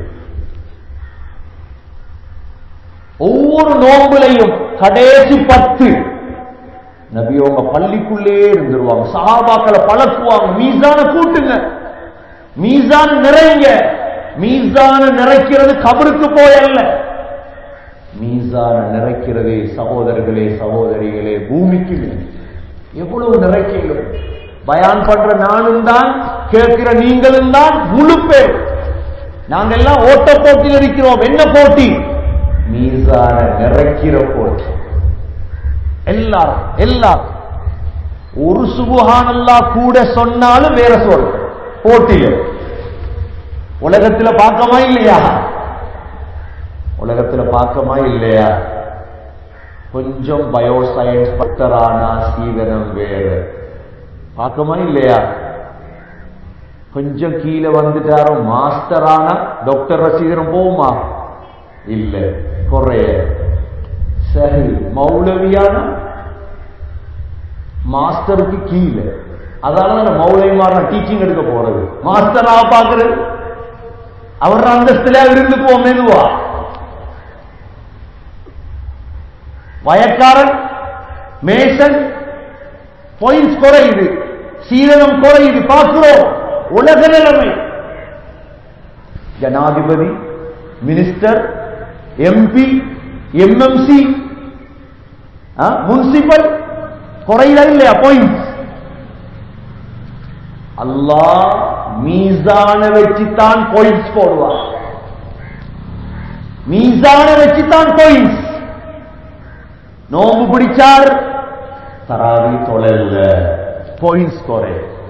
ஒவ்வொரு நோன்புலையும் கடைசி பத்து நபியோங்க பள்ளிக்குள்ளே இருந்துருவாங்க சஹாபாக்களை பழக்குவாங்க மீசான கூட்டுங்க மீசான் நிறைங்க மீசான நிறைக்கிறது கபருக்கு போயல்ல மீசான நிறைக்கிறது சகோதரர்களே சகோதரிகளே பூமிக்கு மேல். எவ்வளவு நிறைக்கீங்க பயான் பண்ற நானும் தான் கேட்கிற நீங்களும் தான் முழு பேர் நாங்க எல்லாம் ஓட்ட போட்டியில் இருக்கிறோம் என்ன போட்டி மீசான நிறைக்கிற போட்டி எல்லாரும் எல்லாரும் ஒரு சுபுகானல்லா கூட சொன்னாலும் வேற சொல் போட்டியில உலகத்துல பார்க்கமா இல்லையா உலகத்துல பார்க்கமா இல்லையா கொஞ்சம் பயோசயின்ஸ் பக்தரானா சீதனம் வேறு பார்க்கமா இல்லையா கொஞ்சம் கீழே வந்துட்டாரோ மாஸ்டரானா டாக்டர் ரசீதனம் போகுமா இல்ல குறைய சரி மௌலவியான மாஸ்டருக்கு கீழே அதனால நான் மௌலவிமார டீச்சிங் எடுக்க போறது மாஸ்டரா பாக்குறது அவர் அந்தஸ்துல இருந்து போ மெதுவா வயக்காரன் மேசன் பாயிண்ட்ஸ் குறையுது சீரகம் குறையுது பார்க்கிறோம் உலக நிலைமை ஜனாதிபதி மினிஸ்டர் எம்பி எம்எம்சி முனிசிபல் குறையில இல்லையா பாயிண்ட்ஸ் அல்லாஹ் மீசான வச்சுத்தான் பாயிண்ட்ஸ் போடுவார் மீசான வச்சுத்தான் பாயிண்ட்ஸ் நோம்பு பிடிச்சார் தராவி தொழல்ல பாயிண்ட்ஸ் குறை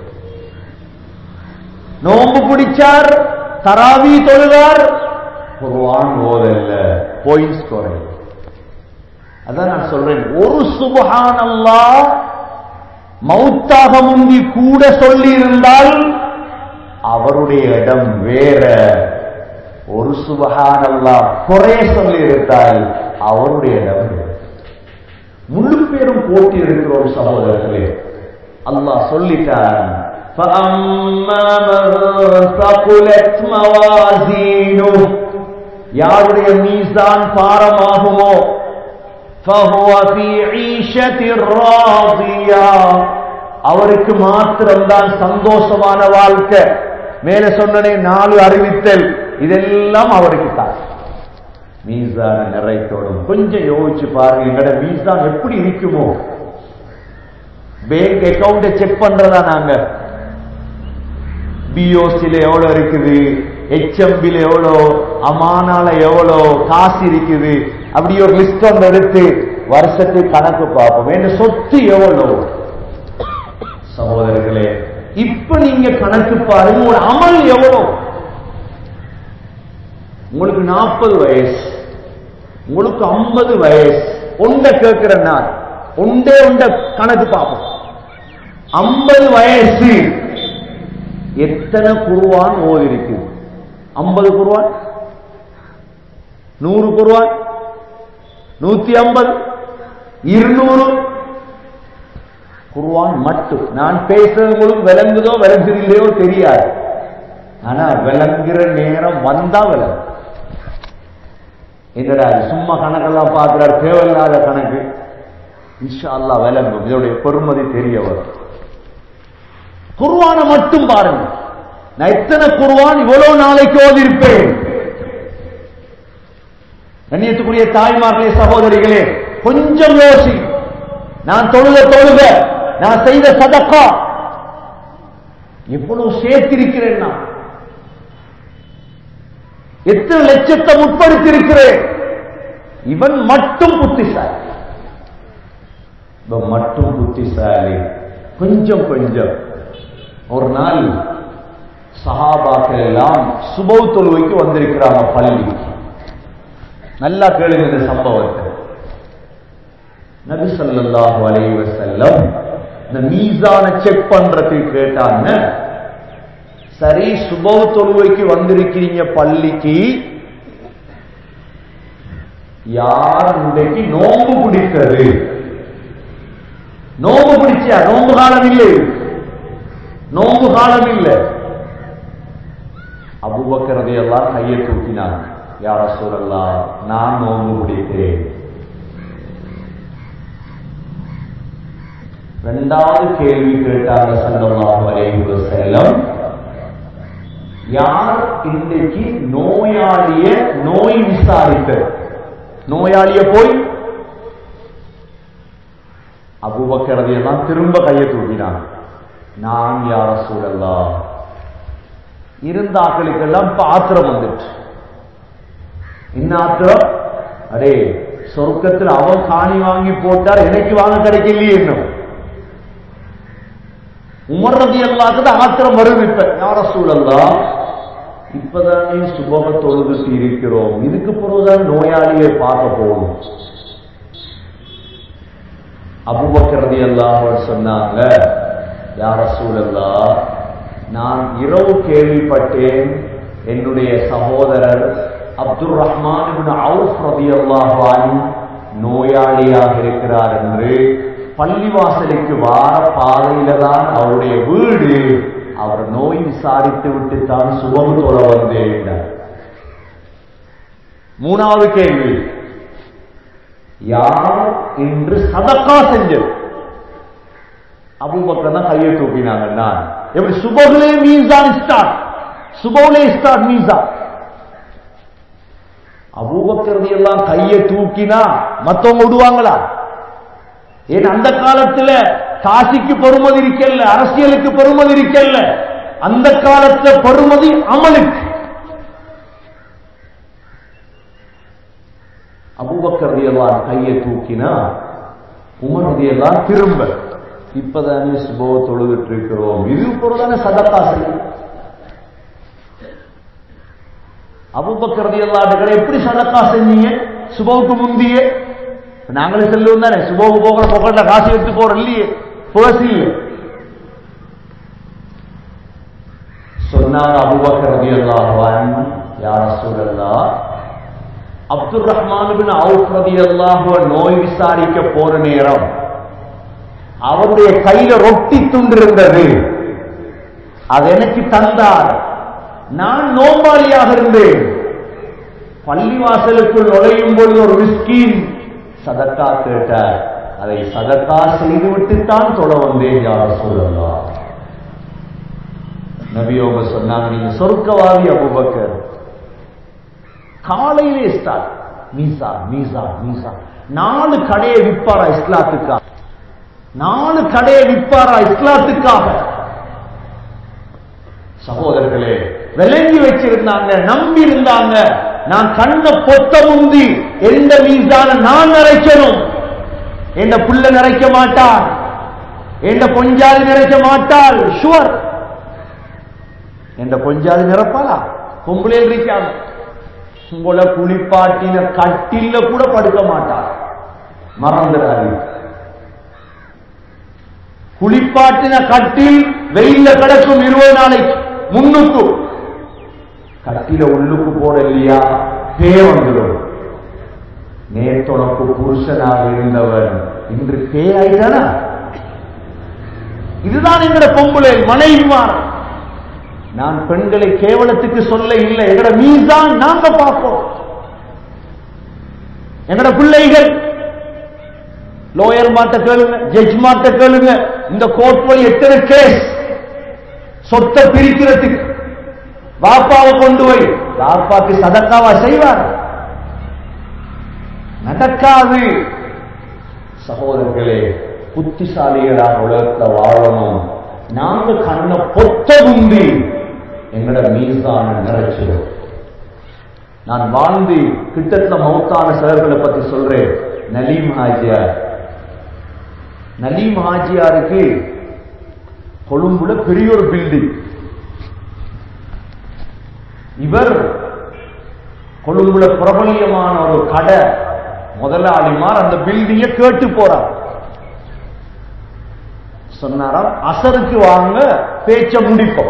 நோம்பு பிடிச்சார் தராவி தொழுதார் குர்ஆன் ஓதல்ல பாயிண்ட்ஸ் குறை அதான் நான் சொல்றேன் ஒரு சுபஹான் அல்லாஹ் மௌத்தாக முந்தி கூட சொல்லி இருந்தால் அவருடைய இடம் வேற ஒரு சுபஹான் அல்லாஹ் குறைய சொல்லி இருந்தால் அவருடைய இடம் வேற முழு பேரும் போட்டி இருக்கிறோம் சகோதரர்களே அல்லாஹ் சொல்லிட்டான் فَأَمَّا مَنْ ثَقُلَتْ مَوَازِينُهُ யாருடைய மீசான் பாரமாகுமோ فَهُوَ فِي عِيشَةٍ رَاضِيَةٍ அவருக்கு மாத்திரம்தான் சந்தோஷமான வாழ்க்கை மேல சொன்னனே நாலு அறிவித்தல் இதெல்லாம் அவருக்கு தான் மீசான நிறைத்தோடும் கொஞ்சம் யோசிச்சு பாருங்க எங்கட மீசான் எப்படி இருக்குமோ பேங்க் அக்கவுண்ட செக் பண்றதா நாங்க பிஓசில எவ்வளவு இருக்குது ஹெச்எம்பில எவ்வளோ அமானால எவ்வளோ காசு இருக்குது அப்படி ஒரு லிஸ்ட் ஒன்று எடுத்து வருஷத்துக்கு கணக்கு பார்ப்போம் என்ன சொத்து எவ்வளோ சகோதரர்களே இப்ப நீங்க கணக்கு பாருங்க ஒரு அமல் எவ்வளோ உங்களுக்கு நாற்பது வயசு உங்களுக்கு ஐம்பது வயசு ஒண்ட கேட்கிற நான் ஒண்டே ஒண்ட கணக்கு பார்ப்போம் ஐம்பது வயசு எத்தனை குருவான் ஓதி இருக்கு ஐம்பது குருவான் நூறு குருவான் நூத்தி ஐம்பது இருநூறு குருவான் மட்டும் நான் பேசுறது உங்களுக்கு விளங்குதோ விளங்குது இல்லையோ தெரியாது ஆனா விளங்குற நேரம் வந்தா விளங்கும் என்னடா இது சும்மா கணக்கெல்லாம் பார்க்கிறார் தேவையில்லாத கணக்கு இன்ஷா அல்லாஹ் விளங்கும் இதோடைய பெருமதி தெரிய வரும் குர்ஆனை மட்டும் பாருங்க நான் எத்தனை குருவான் இவ்வளவு நாளைக்கு ஓதிருப்பேன் கண்ணியத்துக்குரிய தாய்மார்களே சகோதரிகளே கொஞ்சம் யோசி நான் தொழுத தொழுக நான் செய்த சதக்கா எவ்வளவு சேர்த்திருக்கிறேன் நான் எத்தனை லட்சத்தை முற்படுத்தியிருக்கிறேன் இவன் மட்டும் புத்திசாலி இவன் மட்டும் புத்திசாலி கொஞ்சம் கொஞ்சம் ஒரு நாள் சஹாபாக்கள் எல்லாம் சுபௌ தொழுவைக்கு வந்திருக்கிறாங்க பள்ளி நல்லா கேளுங்க இந்த சம்பவத்தை நபி ஸல்லல்லாஹு அலைஹி வஸல்லம் இந்த மீசான செக் பண்றதுக்கு கேட்டாங்க சரி சுபவ தொழுவைக்கு வந்திருக்கிறீங்க பள்ளிக்கு யார் இன்றைக்கு நோம்பு பிடித்தது நோம்பு பிடிச்சியா நோம்பு காலம் இல்லை நோம்பு காலம் இல்லை அபுபக்கரதை எல்லாம் கையை தூக்கினாங்க யார சொல்லலாம் நான் நோம்பு பிடித்தேன் இரண்டாவது கேள்வி கேட்டாங்க சல்லல்லாஹு அலைஹி வஸல்லம் யார் இன்றைக்கு நோயாளிய நோய் விசாரித்த நோயாளிய போய் அபுபக்கரதையெல்லாம் திரும்ப கையை தூக்கினாங்க நான் யார சூழல்லாம் இருந்த ஆக்களுக்கெல்லாம் இப்ப ஆத்திரம் வந்துட்டு என்ன ஆத்திரம் அடே சொர்க்கத்தில் அவன் காணி வாங்கி போட்டார் எனக்கு வாங்க கிடைக்கலையே இன்னும் உமர் ரதி அல்லாக்குது ஆத்திரம் வரும் இப்ப யார சூழல்லா இப்பதானே சுபக தொழுதுட்டு இருக்கிறோம் இதுக்கு பிறகுதான் நோயாளியை பார்க்க போகணும் அபுபக்கரதி எல்லாம் சொன்னாங்க யார சூழல்லா நான் இரவு கேள்விப்பட்டேன் என்னுடைய சகோதரர் அப்துல் ரஹ்மான் அவுஃப் ரதி அல்லாஹ் நோயாளியாக இருக்கிறார் என்று பள்ளிவாசலுக்கு வார பாதையில தான் அவருடைய வீடு அவர் நோய் விசாரித்து விட்டு தான் சுபம் தொழ வந்தேன் மூணாவது கேள்வி யார் என்று சதக்கா செஞ்சது அபூபக்கர் தான் கையை தூக்கினாங்க நான் எப்படி சுபகுலே மீன்தான் ஸ்டார்ட் சுபகுலே ஸ்டார்ட் மீன்தான் அபூபக்கரதி எல்லாம் கையை தூக்கினா மத்தவங்க விடுவாங்களா ஏன் அந்த காலத்துல காசிக்கு பெருமதி இருக்கல்ல அரசியலுக்கு பெருமதி இருக்கல்ல அந்த காலத்துல பெருமதி அமலுக்கு அபுபக்கர் எல்லாம் கையை தூக்கினா உமர் எல்லாம் திரும்ப இப்பதானே சுபவ தொழுதுட்டு இருக்கிறோம் இது பொருளான சதக்கா செய்யும் அபுபக்கர் எல்லாம் எப்படி சதக்கா செஞ்சீங்க சுபவுக்கு முந்தியே நாங்களே செல்லுவோம் தானே சுபோகு போகிற பொக்கெட்ல காசு எடுத்து போறோம் இல்லையே புகசி இல்லை சொன்னாங்க அபுபக்கர் ரதி அல்லாஹான் யார சூழல்லா அப்துல் ரஹ்மான் அவுப் ரதி அல்லாஹுவ நோய் விசாரிக்க போற நேரம் அவருடைய கையில ரொட்டி துண்டு இருந்தது அது எனக்கு தந்தார் நான் நோம்பாளியாக இருந்தேன் பள்ளிவாசலுக்குள் நுழையும் பொழுது ஒரு மிஸ்கீன் சதக்கா கேட்டார் அதை சதக்கா செய்துவிட்டுத்தான் தொழ வந்தேன் யார சொல்லலாம் நபியோக சொன்னாங்க நீங்க சொர்க்கவாதி அபுபக்கர் காலையிலே ஸ்டார்ட் மீசா மீசா மீசா நாலு கடையை விற்பாரா இஸ்லாத்துக்காக நாலு கடையை விற்பாரா இஸ்லாத்துக்காக சகோதரர்களே விளங்கி வச்சிருந்தாங்க நம்பி இருந்தாங்க நான் கண்ண பொத்த முந்தி எந்த மீசான நான் நிறைக்கணும் எந்த புள்ள நிறைக்க மாட்டான் எந்த பொஞ்சாதி நிறைக்க மாட்டாள் ஷுவர் எந்த பொஞ்சாதி நிரப்பாளா பொம்பளை இருக்காங்க உங்களை குளிப்பாட்டின கட்டில கூட படுக்க மாட்டார் மறந்துடாது குளிப்பாட்டின கட்டில் வெயில்ல கிடக்கும் இருபது நாளைக்கு முன்னுக்கு கட்டில உள்ளுக்கு போட இல்லையா பே வந்துடும் நேத்தொனக்கு புருஷனாக இருந்தவன் இன்று பே ஆயிட்டானா இதுதான் எங்கட பொம்புளை மனைவிமார் நான் பெண்களை கேவலத்துக்கு சொல்ல இல்லை எங்கட மீதான் நாங்க பார்ப்போம் எங்கட பிள்ளைகள் லோயர் மாட்ட கேளுங்க ஜட்ஜ் மாட்ட கேளுங்க இந்த கோர்ட் வழி எத்தனை கேஸ் சொத்தை பிரிக்கிறதுக்கு வாப்பாவை கொண்டு போய் வாப்பாக்கு சதக்காவா செய்வார் நடக்காது சகோதரர்களே புத்திசாலிகளாக உலகத்துல வாழணும் நாங்க கண்ணை பொத்த உந்தி எங்கட மீசான நிறைச்சிடும் நான் வாழ்ந்து கிட்டத்தட்ட மௌத்தான சிலர்களை பத்தி சொல்றேன் நலீம் ஹாஜியார் நலீம் ஹாஜியாருக்கு கொழும்புல பெரிய ஒரு பில்டிங் இவர் கொழும்புல பிரபல்யமான ஒரு கடை முதலாளிமார் அந்த பில்டிங்க கேட்டு போறார் சொன்னாராம் அசருக்கு வாங்க பேச்ச முடிப்போம்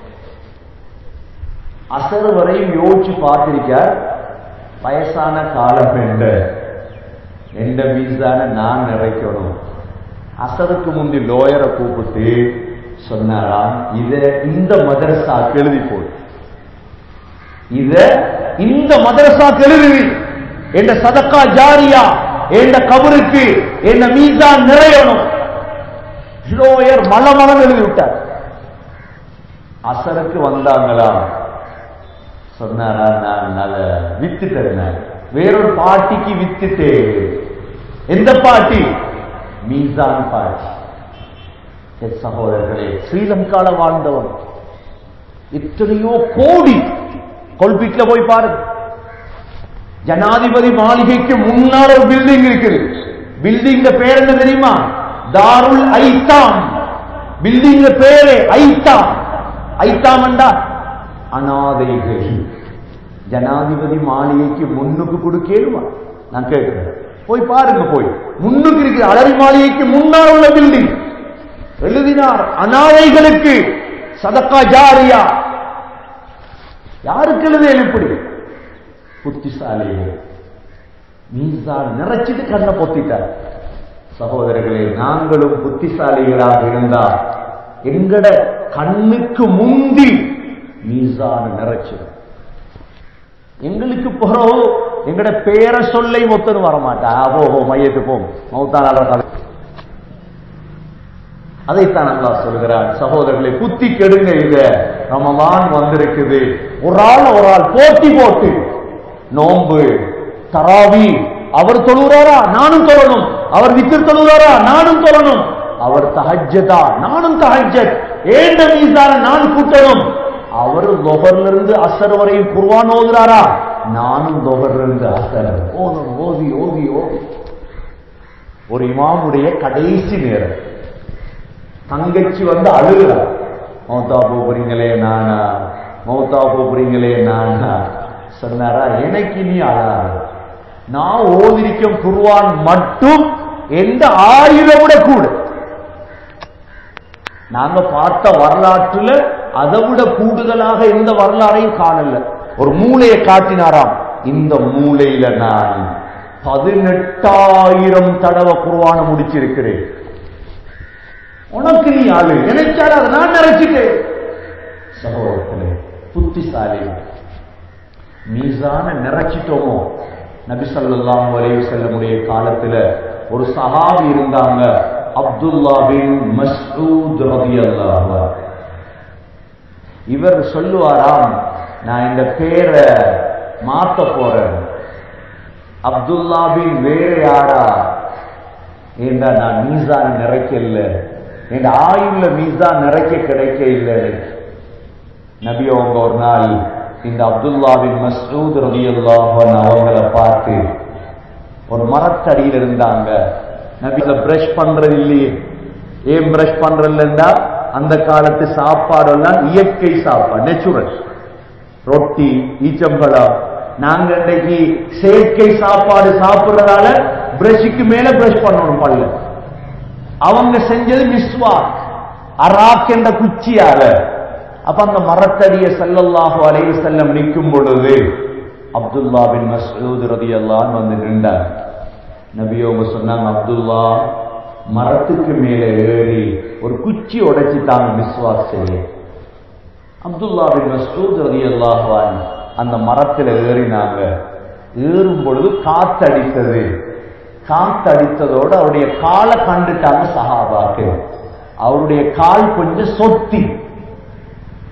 அசர் வரையும் யோசிச்சு பார்த்திருக்கார் வயசான காலம் என்ற எந்த வீசான நான் நிறைக்கணும் அசருக்கு முந்தி லோயரை கூப்பிட்டு சொன்னாராம் இத இந்த மதரசா எழுதி போடு இத இந்த மதரசா எழுதி என்ற சதக்கா ஜாரியா என்ற கபருக்கு என்ன மீசான் நிறையணும் லோயர் மல மலம் எழுதி விட்டார் அசருக்கு வந்தாங்களா சொன்னாரா நான் அதை வித்துட்டேன் வேறொரு பாட்டிக்கு வித்துட்டே எந்த பாட்டி மீசான் பாட்டி என் சகோதரர்களே ஸ்ரீலங்கால வாழ்ந்தவன் எத்தனையோ கோடி கொல்பீட்ல போய் பாருங்க ஜனாதிபதி மாளிகைக்கு முன்னால் ஒரு பில்டிங் இருக்குது பில்டிங் பேர் என்ன தெரியுமா தாருல் ஐத்தாம் பில்டிங் பேரு ஐத்தாம் ஐத்தாம் என்றா அனாதைகள் ஜனாதிபதி மாளிகைக்கு முன்னுக்கு கொடுக்கேருமா நான் கேட்கிறேன் போய் பாருங்க போய் முன்னுக்கு இருக்கிற அலரி மாளிகைக்கு முன்னால் உள்ள பில்டிங் எழுதினார் அனாதைகளுக்கு சதக்கா ஜாரியா யாருக்கு எழுத எப்படி புத்திசாலிகள் மீசான் நிறைச்சிட்டு கண்ணை பொத்திட்டார் சகோதரர்களே நாங்களும் புத்திசாலிகளாக இருந்தா எங்கட கண்ணுக்கு முந்தி மீசான நிறைச்சிடும் எங்களுக்கு பிறகு எங்கட பேர சொல்லை மொத்தம் வரமாட்டா போகோ மையத்து போம் மௌத்தான அதைத்தான் அல்லா சொல்கிறார் சகோதரர்களை புத்தி கெடுங்க இல்ல ரமதான் வந்திருக்குது ஒரு ஆள் ஒரு ஆள் போட்டி போட்டு நோன்பு தராவி அவர் தொழுகிறாரா நானும் தொழணும் அவர் வித்திர் தொழுகிறாரா நானும் தொழணும் அவர் தஹஜதா நானும் தஹஜத் ஏண்ட மீசான நான் கூட்டணும் அவர் லொகர்ல இருந்து அசர் வரையும் குர்வான் ஓதுறாரா நானும் லொகர்ல இருந்து அசர் ஓதணும் ஓதி ஓதி ஓதி ஒரு இமாமுடைய கடைசி நேரம் தங்கச்சி வந்து அழுகிறார் மௌத்தா போறீங்களே நானா மௌத்தா போறீங்களே நானா சொன்னாரா எனக்கு நீ அழாது நான் ஓதிரிக்கும் குருவான் மட்டும் எந்த ஆயிரம் விட கூட நாங்க பார்த்த வரலாற்றுல அதை விட கூடுதலாக எந்த வரலாறையும் காணல ஒரு மூளையை காட்டினாராம் இந்த மூளையில நான் பதினெட்டாயிரம் தடவை குருவான முடிச்சிருக்கிறேன் உனக்கு நீ ஆளு நினைச்சாலும் அதை நான் நினைச்சிட்டேன் சகோதரர்களே புத்திசாலி மீசான நிறைச்சிட்டோமோ நபிசல்லாஹு அலைஹி செல்லமுடைய காலத்துல ஒரு சஹாபி இருந்தாங்க அப்துல்லா பின் மஸ்ஊத் ரலியல்லாஹு இவர் சொல்லுவாராம் நான் இந்த பேரை மாத்த போறேன் அப்துல்லா பின் வேற யாரா ஏண்டா நான் மீசான் நிறைக்கல என் ஆயுள்ல மீசான் நிறைக்க கிடைக்க இல்லை நபி அவங்க ஒரு நாள் இந்த அப்துல்லாவின் மஸ்ரூத் ரலியல்லாஹன் அவங்கள பார்த்து ஒரு மரத்தடியில் இருந்தாங்க நபில பிரஷ் பண்றது இல்லையே ஏன் பிரஷ் பண்றதுலண்டா அந்த காலத்து சாப்பாடு எல்லாம் இயற்கை சாப்பாடு நேச்சுரல் ரொட்டி ஈச்சம்பழம் நாங்க இன்னைக்கு செயற்கை சாப்பாடு சாப்பிடுறதால பிரஷுக்கு மேல பிரஷ் பண்ணணும் பல்ல அவங்க செஞ்சது மிஸ்வாக் அராக் என்ற குச்சியால அப்ப அந்த மரத்தடிய செல்லல்லாஹு அலைஹி செல்லம் நிற்கும் பொழுது அப்துல்லா பின் மசூத் ரதியல்லான்னு வந்து நின்றார் நபியோங்க சொன்னாங்க அப்துல்லா மரத்துக்கு மேலே ஏறி ஒரு குச்சி உடைச்சு தாங்க விஸ்வாஸ் செய்ய அப்துல்லா பின் மசூத் ரதியல்லாஹான் அந்த மரத்தில் ஏறினாங்க ஏறும் பொழுது காத்தடித்தது காத்தடித்ததோடு அவருடைய காலை கண்டுட்டாங்க சஹாபாக்கு அவருடைய கால் கொஞ்சம் சொத்தி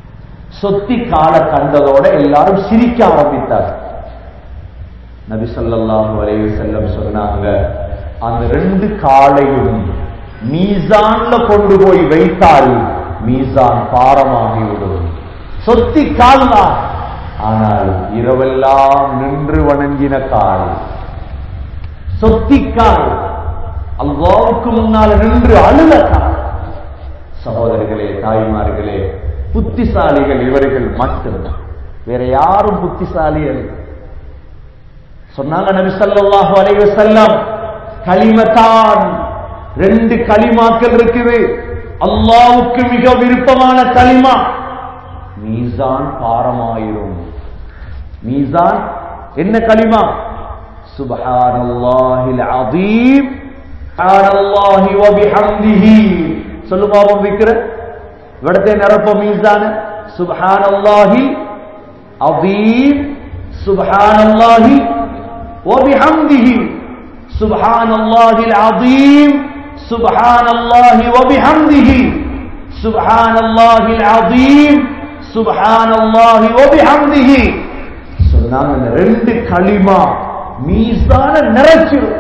சொத்தி கால கண்டதோட எல்லாரும் சிரிக்க ஆரம்பித்தார் நபி ஸல்லல்லாஹு அலைஹி வஸல்லம் சொன்னாங்க அந்த ரெண்டு காலையும் மீசான்ல கொண்டு போய் வைத்தால் மீசான் பாரமாகிவிடும் சொத்தி கால் தான் ஆனால் இரவெல்லாம் நின்று வணங்கின கால் சொத்திக்கால் அல்லாவுக்கு முன்னால் நின்று அழுத கால் சகோதரர்களே தாய்மார்களே புத்திசாலிகள் இவர்கள் மட்டும்தான் வேற யாரும் புத்திசாலி அல்ல சொன்னாங்க நபி ஸல்லல்லாஹு அலைஹி வஸல்லம் கலிமத்தான் ரெண்டு கலிமாக்கள் இருக்குது அல்லாஹ்வுக்கு மிக விருப்பமான கலிமா மீசான் பாரமாயிரும் மீசான் என்ன கலிமா சுப்ஹானல்லாஹில் அதீம் சுப்ஹானல்லாஹி வ பிஹம்திஹி சொல்லு பாப்போம் விக்கிர இവിടത്തെ நிரப்ப மீசான சுப்ஹானல்லாஹி அதீம் சுப்ஹானல்லாஹி وبحمده سبحان الله العظيم سبحان الله وبحمده سبحان الله العظيم سبحان الله وبحمده சொன்னாங்க இந்த ரெண்டு களிமா மீசான நிறைச்சிடும்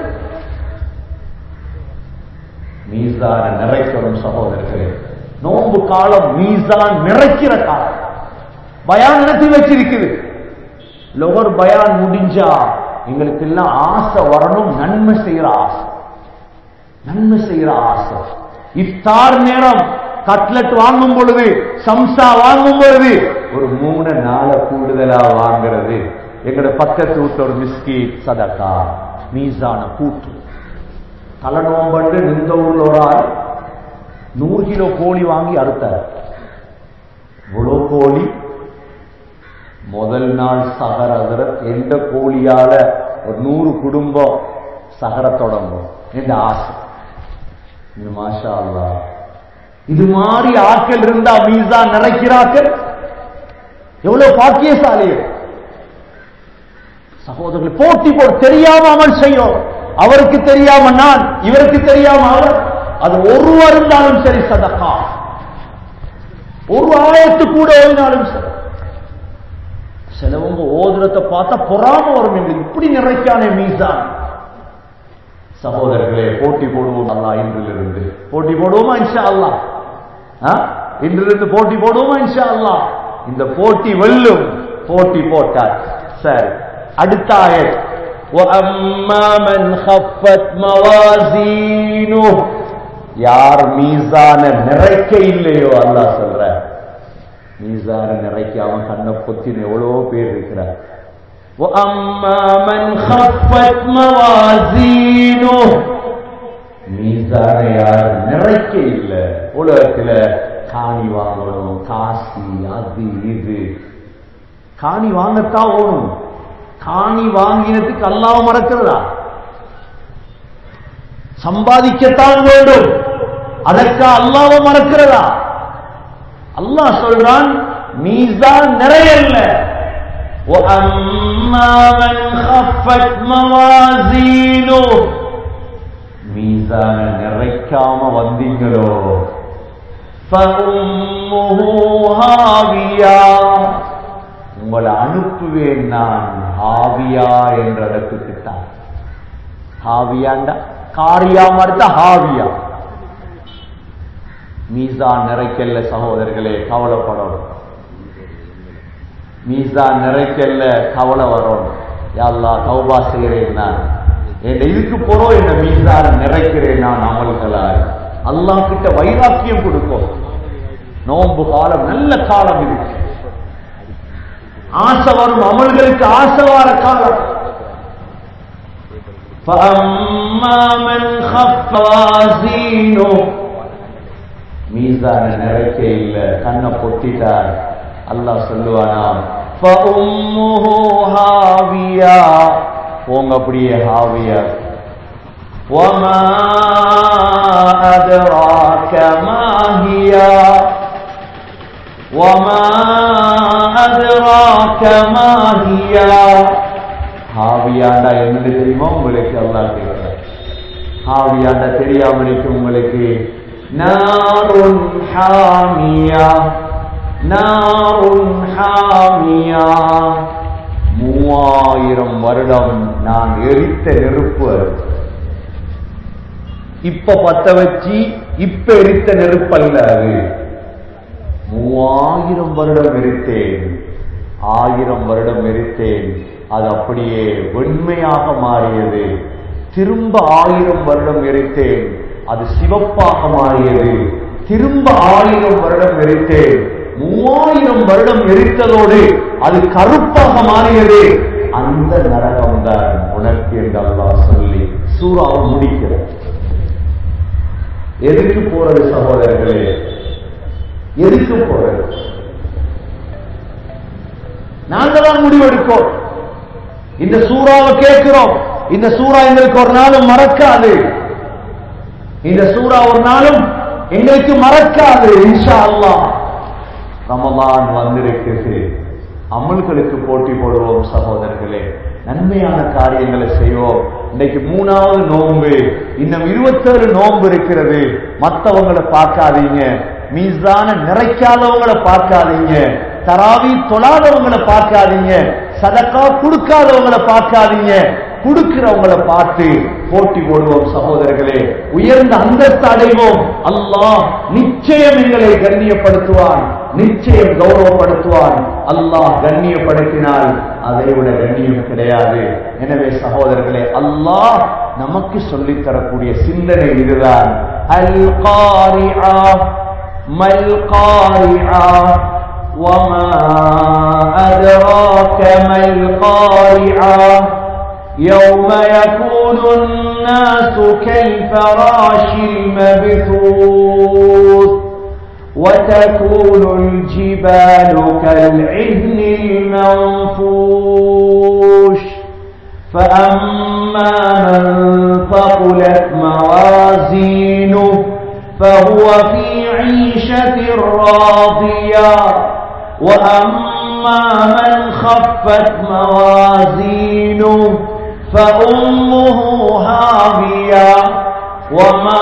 மீசான நிறைக்கணும் சகோதரர்களே நோன்பு காலம் மீசான் நிறைக்கிற காலம் பயான் நடத்தி வச்சிருக்குது லொகர் பயான் முடிஞ்சா எங்களுக்கு எல்லாம் ஆசை வரணும் நன்மை செய்யற ஆசை நன்மை செய்யற ஆசை இஃப்தார் நேரம் கட்லெட் வாங்கும் பொழுது சம்சா வாங்கும் பொழுது ஒரு மூணு நாளை கூடுதலா வாங்குறது எங்களோட பக்கத்து வீட்டு ஒரு மிஸ்கீட் சதக்கா மீசான கூட்டு தலை நோம்பண்டு நின்ற ஊர்ல ஒரு ஆள் நூறு கிலோ கோழி வாங்கி அறுத்தார் இவ்வளோ கோழி முதல் நாள் சகர அதிர எந்த கோழியால ஒரு நூறு குடும்பம் சகர தொடங்கும் என்ற ஆசை இது மாஷா அல்லா இது மாதிரி ஆட்கள் இருந்தா மீசா நிறைக்கிறார்கள் எவ்வளவு பாக்கியசாலிகள் சகோதரர்கள் போட்டி போட்டு தெரியாம அமல் செய்யும் அவருக்கு தெரியாம நான் இவருக்கு தெரியாம அவர் அது ஒருவர் இருந்தாலும் சரி சதக்கா ஒரு ஆயத்து கூட ஓடினாலும் சரி சிலவங்க ஓதுறத பார்த்தா பொறாம வரும் எங்களுக்கு இப்படி நிறைக்கானே மீசான் சகோதரர்களே போட்டி போடுவோம் அல்லா இன்றிலிருந்து போட்டி போடுவோமா இன்ஷா அல்லா ஆ? இன்றிலிருந்து போட்டி போடுவோமா இன்ஷா அல்லா இந்த போட்டி வெல்லும் போட்டி போட்டார் சரி அடுத்த ஆயத் وَأَمَّا مَنْ خَفَّتْ مَوَازِينُهُ யார் மீசான நிறைக்க இல்லையோ அல்லாஹ் சொல்ற மீசான நிறைக்காம கண்ணை பொத்தின எவ்வளவோ பேர் இருக்கிறார் وَأَمَّا مَنْ خَفَّتْ مَوَازِينُهُ மீசான யார் நிறைக்க இல்ல உலகத்துல காணி வாங்கணும் காசி அது இது காணி வாங்கத்தான் ஓணும் காணி வாங்கினதுக்கு அல்லாஹ் மறக்கிறதா சம்பாதிக்கத்தான் வேண்டும் அதற்கு அல்லாஹ் மறக்கிறதா அல்லாஹ் சொல்றான் மீசான் நிறையல்ல وَأَمَّا مَنْ خَفَّتْ مَوَازِينُهُ மீசான நிறைக்காம வந்தீங்களோ فَأُمُّهُ هَاوِيَةٌ உங்களை அனுப்புவேன் நான் ஹாவியா என்ற இடத்துக்கு தான் ஹாவியாண்டா காரியா மறுத்த ஹாவியா மீசான் நிறைக்கல்ல சகோதரர்களே கவலைப்படணும் மீசான் நிறைக்கல்ல கவலை வரணும் யாழ்லா தௌபா செய்கிறேன் நான் என் இதுக்கு போறோம் என்ன மீசான் நிறைக்கிறேன் நான் அமல்களாய் அல்லாஹ் கிட்ட வைராக்கியம் கொடுக்கும் நோன்பு காலம் நல்ல காலம் இருக்கு ஆசை வரும் அமல்களுக்கு ஆசை வர காலம் فَأَمَّا مَنْ خَفَّ وَازِينُهُ மீசான நிறைக்க இல்ல கண்ணை பொத்திட்டார் அல்லாஹ் சொல்லுவானாம் فَأُمُّهُ هَاوِيَةٌ போங்க அப்படியே ஹாவியா وَمَا أَدْرَاكَ مَا هِيَ وَمَا أَدْرَاكَ مَا هِيَ ஹாவியாண்டா என்னது தெரியுமா உங்களுக்கு அல்லாஹ் கேட்கிறார் ஹாவியாண்டா தெரியாம இருக்கு உங்களுக்கு நாருன் ஹாமியா نار حامية மூவாயிரம் வருடம் நான் எரித்த நெருப்பு அது. இப்ப பத்த வச்சு இப்ப எரித்த நெருப்பல்ல அது மூவாயிரம் வருடம் எரித்தேன் ஆயிரம் வருடம் எரித்தேன் அது அப்படியே வெண்மையாக மாறியது திரும்ப ஆயிரம் வருடம் எரித்தேன் அது சிவப்பாக மாறியது திரும்ப ஆயிரம் வருடம் எரித்தேன் மூவாயிரம் வருடம் எரித்ததோடு அது கருப்பாக மாறியது அந்த நரகம் தான் உனக்கு என்று அல்லாஹ் சொல்லி சூறாவை முடிக்கிறார் எதுக்கு போறது சகோதரர்களே எதுக்கு போறது நாங்க தான் முடிவெடுக்கோம் இந்த சூறாவை கேட்கிறோம் இந்த சூறா எங்களுக்கு ஒரு நாளும் மறக்காது இந்த சூறா ஒரு நாளும் எங்களுக்கு மறக்காது இன்ஷா அல்லாஹ் ரமலான் வந்திருக்குது அமல்களுக்கு போட்டி போடுவோம் சகோதரர்களே நன்மையான காரியங்களை செய்வோம் இன்னைக்கு மூணாவது நோன்பு இன்னும் இருபத்தேழு நோன்பு இருக்கிறது மத்தவங்களை பார்க்காதீங்க மீசான நிறைக்காதவங்களை பார்க்காதீங்க தராவி தொழாதவங்களை பார்க்காதீங்க சதக்கா கொடுக்காதவங்களை பார்க்காதீங்க கொடுக்கிறவங்களை பார்த்து போட்டி போடுவோம் சகோதரர்களே உயர்ந்த அந்தஸ்து அடைவோம் அல்லாஹ் நிச்சயம் எங்களை கண்ணியப்படுத்துவான் நிச்சயம் கௌரவப்படுத்துவான் அல்லாஹ் கண்ணியப்படுத்தினால் அதை விட கண்ணியம் கிடையாது எனவே சகோதரர்களே அல்லாஹ் நமக்கு சொல்லித் தரக்கூடிய சிந்தனை இதுதான் அல் காரிஆ மல் காரிஆ وما أدراك ما القارعة يوم يكون الناس كالفراش المبثوث وتكون الجبال كالعهن المنفوش فأما من ثقلت موازينه فهو في عيشة راضية وأما من خفت موازينه فأمه هاوية وما